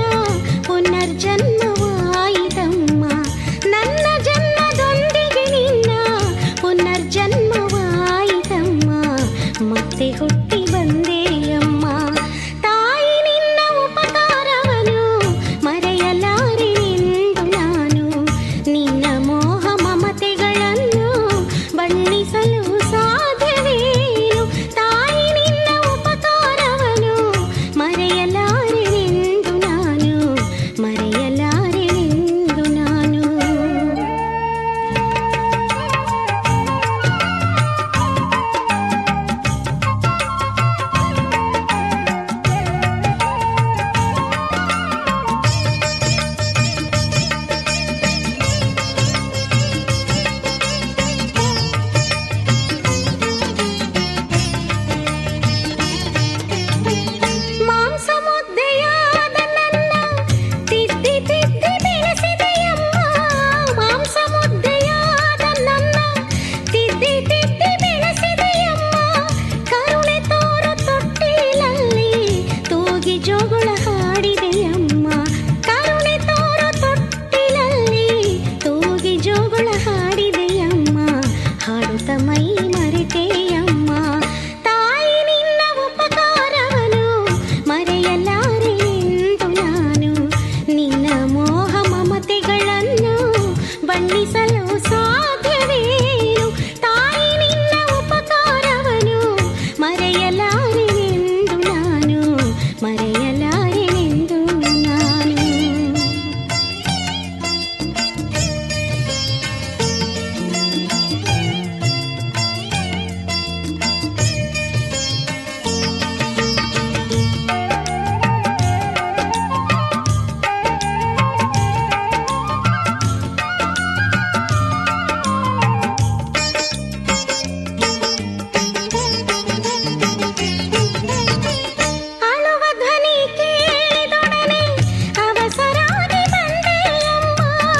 ಪುನರ್ಜನ್ಮವಾಯಿತಮ್ಮ ನನ್ನ ಜನ್ಮದೊಂದಿಗೆ ನಿನ್ನ ಪುನರ್ಜನ್ಮವಾಯಿತಮ್ಮ ಮತ್ತೆ ಹುಟ್ಟಿ ಬಂದೆಯಮ್ಮ ತಾಯಿ ನಿನ್ನ ಉಪಕಾರವನು ಮರೆಯಲಾರೆನೆಂದು ನಾನು ನಿನ್ನ ಮೋಹ ಮಮತೆಗಳನ್ನು ಬಣ್ಣಿಸಲು ಸಾಧ್ಯವೇನು ತಾಯಿ ನಿನ್ನ ಉಪಕಾರವನು ಮರೆಯಲಾರೆನೆಂದು ನಾನು ಮರೆಯಲಾರೆನೆಂದು ನಾನು ಅಮೃತಮೈ ಮರೆತೆಯಮ್ಮ ತಾಯಿ ನಿನ್ನ ಉಪಕಾರವನು ಮರೆಯಲಾರೆ ಎಂದು ನಾನು ನಿನ್ನ ಮೋಹ ಮಮತೆಗಳನ್ನು ಬಣ್ಣಿಸಲು ಸಾಧ್ಯವೇನು ತಾಯಿ ನಿನ್ನ ಉಪಕಾರವನು ಮರೆಯಲಾರೆನೆಂದು ನಾನು ಮರೆಯಲಾರೆನೆಂದು ನಾನು ಅಳುವ ಧ್ವನಿ ಕೇಳಿದೊಡನೆ ಅವಸರಾಗಿ ಬಂದೆಯಮ್ಮ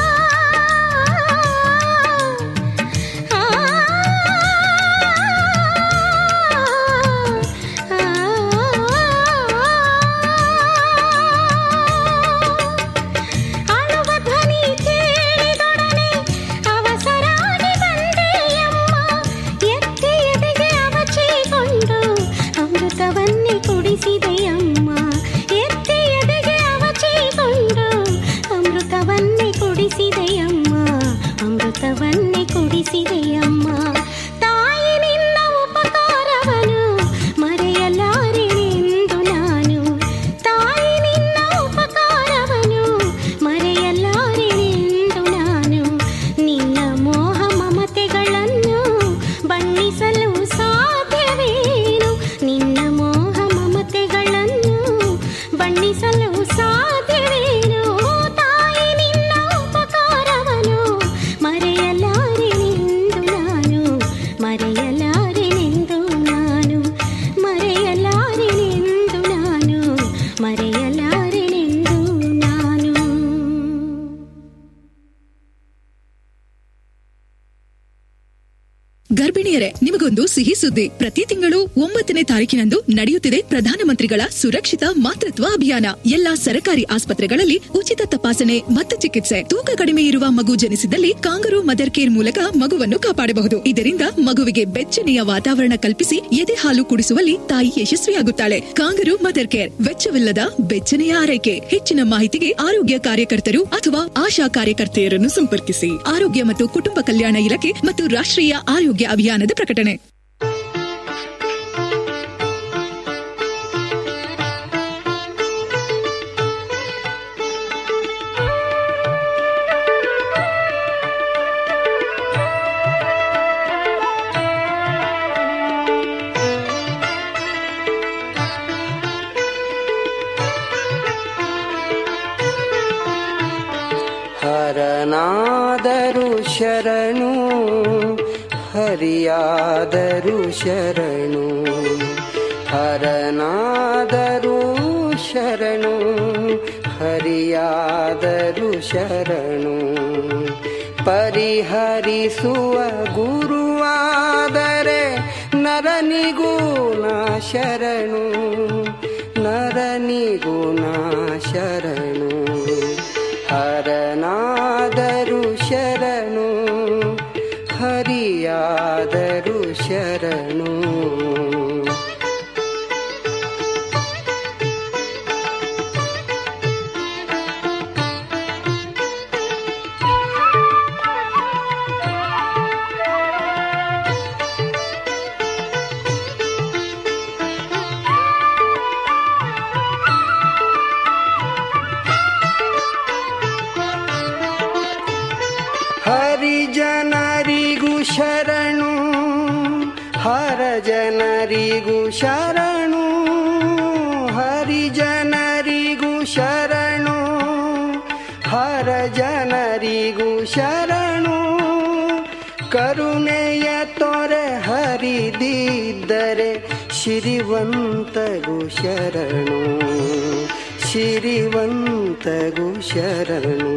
ಆ, ಅಳುವ ಧ್ವನಿ ಕೇಳಿದೊಡನೆ ಅವಸರಾಗಿ ಬಂದೆಯಮ್ಮ ಎತ್ತಿ ಎದೆಗೆ ಅವಚಿಕೊಂಡು ಅಮೃತವನ್ನೇ ಕುಡಿಸಿದೆಯಮ್ಮ ಎತ್ತಿ ಎದೆಗೆ ಅವಚಿಕೊಂಡು ಅಮೃತವನ್ನೇ ಕುಡಿಸಿದೆಯಮ್ಮ ಅಮೃತವನ್ನೇ ಕುಡಿಸಿದೆಯಮ್ಮ ತಾಯಿ ನಿನ್ನ ಉಪಕಾರವನು ಮರೆಯಲಾರೆನೆಂದು ನಾನು ತಾಯಿ ನಿನ್ನ ಉಪಕಾರವನು ಮರೆಯಲಾರೆನೆಂದು ನಾನು ನಿನ್ನ ಮೋಹ ಮಮತೆಗಳನ್ನು ಬಣ್ಣಿಸಲು ಸಾಧ್ಯವೇನು ನಿನ್ನ ಮೋಹ ಮಮತೆಗಳನ್ನು ಬಣ್ಣಿಸಲು ಸಾಧ್ಯವೇನು ತಾಯಿ ನಿನ್ನ ಉಪಕಾರವನು ಮರೆಯಲಾರೆನೆಂದು ನಾನು ಮರೆಯಲಾರೆನೆಂದು ನಾನು ಮರೆಯಲಾರೆನೆಂದು ನಾನು ಮರೆಯಲಾರೆನೆಂದು ನಾನು ಗರ್ಭಿಣಿಯರೇ ನಿಮಗೊಂದು ಸಿಹಿ ಸುದ್ದಿ ಪ್ರತಿ ತಿಂಗಳು ಒಂಬತ್ತನೇ ತಾರೀಕಿನಂದು ನಡೆಯುತ್ತಿದೆ ಪ್ರಧಾನಮಂತ್ರಿಗಳ ಸುರಕ್ಷಿತ ಮಾತೃತ್ವ ಅಭಿಯಾನ ಎಲ್ಲಾ ಸರಕಾರಿ ಆಸ್ಪತ್ರೆಗಳಲ್ಲಿ ಉಚಿತ ತಪಾಸಣೆ ಮತ್ತು ಚಿಕಿತ್ಸೆ ತೂಕ ಕಡಿಮೆ ಇರುವ ಮಗು ಜನಿಸಿದಲ್ಲಿ ಕಾಂಗರು ಮದರ್ ಕೇರ್ ಮೂಲಕ ಮಗುವನ್ನು ಕಾಪಾಡಬಹುದು ಇದರಿಂದ ಮಗುವಿಗೆ ಬೆಚ್ಚನೆಯ ವಾತಾವರಣ ಕಲ್ಪಿಸಿ ಎದೆ ಹಾಲು ಕುಡಿಸುವಲ್ಲಿ ತಾಯಿ ಯಶಸ್ವಿಯಾಗುತ್ತಾಳೆ ಕಾಂಗರು ಮದರ್ ಕೇರ್ ವೆಚ್ಚವಿಲ್ಲದ ಬೆಚ್ಚನೆಯ ಆರೈಕೆ ಹೆಚ್ಚಿನ ಮಾಹಿತಿಗೆ ಆರೋಗ್ಯ ಕಾರ್ಯಕರ್ತರು ಅಥವಾ ಆಶಾ ಕಾರ್ಯಕರ್ತೆಯರನ್ನು ಸಂಪರ್ಕಿಸಿ ಆರೋಗ್ಯ ಮತ್ತು ಕುಟುಂಬ ಕಲ್ಯಾಣ ಇಲಾಖೆ ಮತ್ತು ರಾಷ್ಟ್ರೀಯ ಆರೋಗ್ಯ ಅಭಿಯಾನದ ಪ್ರಕಟಣೆ ಹರನಾದರು ಶರಣು ಹರಿಯಾದರು ಶರಣು ಹರನಾದರು ಶರಣು ಹರಿಯಾದರು ಶರಣು ಪರಿಹರಿಸುವ ಗುರುವಾದರೆ ನರನಿಗೂನ ಶರಣು ನರನಿಗುಣ ಶರಣು ಹರನಾದರು ಶರಣು ಹರಿಯಾದರು ಶರಣು ಹರಿಜನರಿಗೂ ಶರಣು ಹರ ಜನರಿಗೂ ಶರಣು ಹರಿಜನರಿಗೂ ಶರಣು ಹರ ಜನರಿಗೂ ಶರಣು ಕರುಣೆಯ ತೊರೆ ಹರಿದಿದ್ದರೆ ಶಿರಿವಂತಗೂ ಶರಣು ಶಿರಿವಂತಗೂ ಶರಣು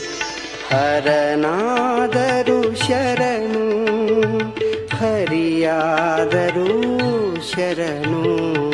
ಹರನಾದರು ಶರಣು ಹರಿಯಾದರು ಶರಣು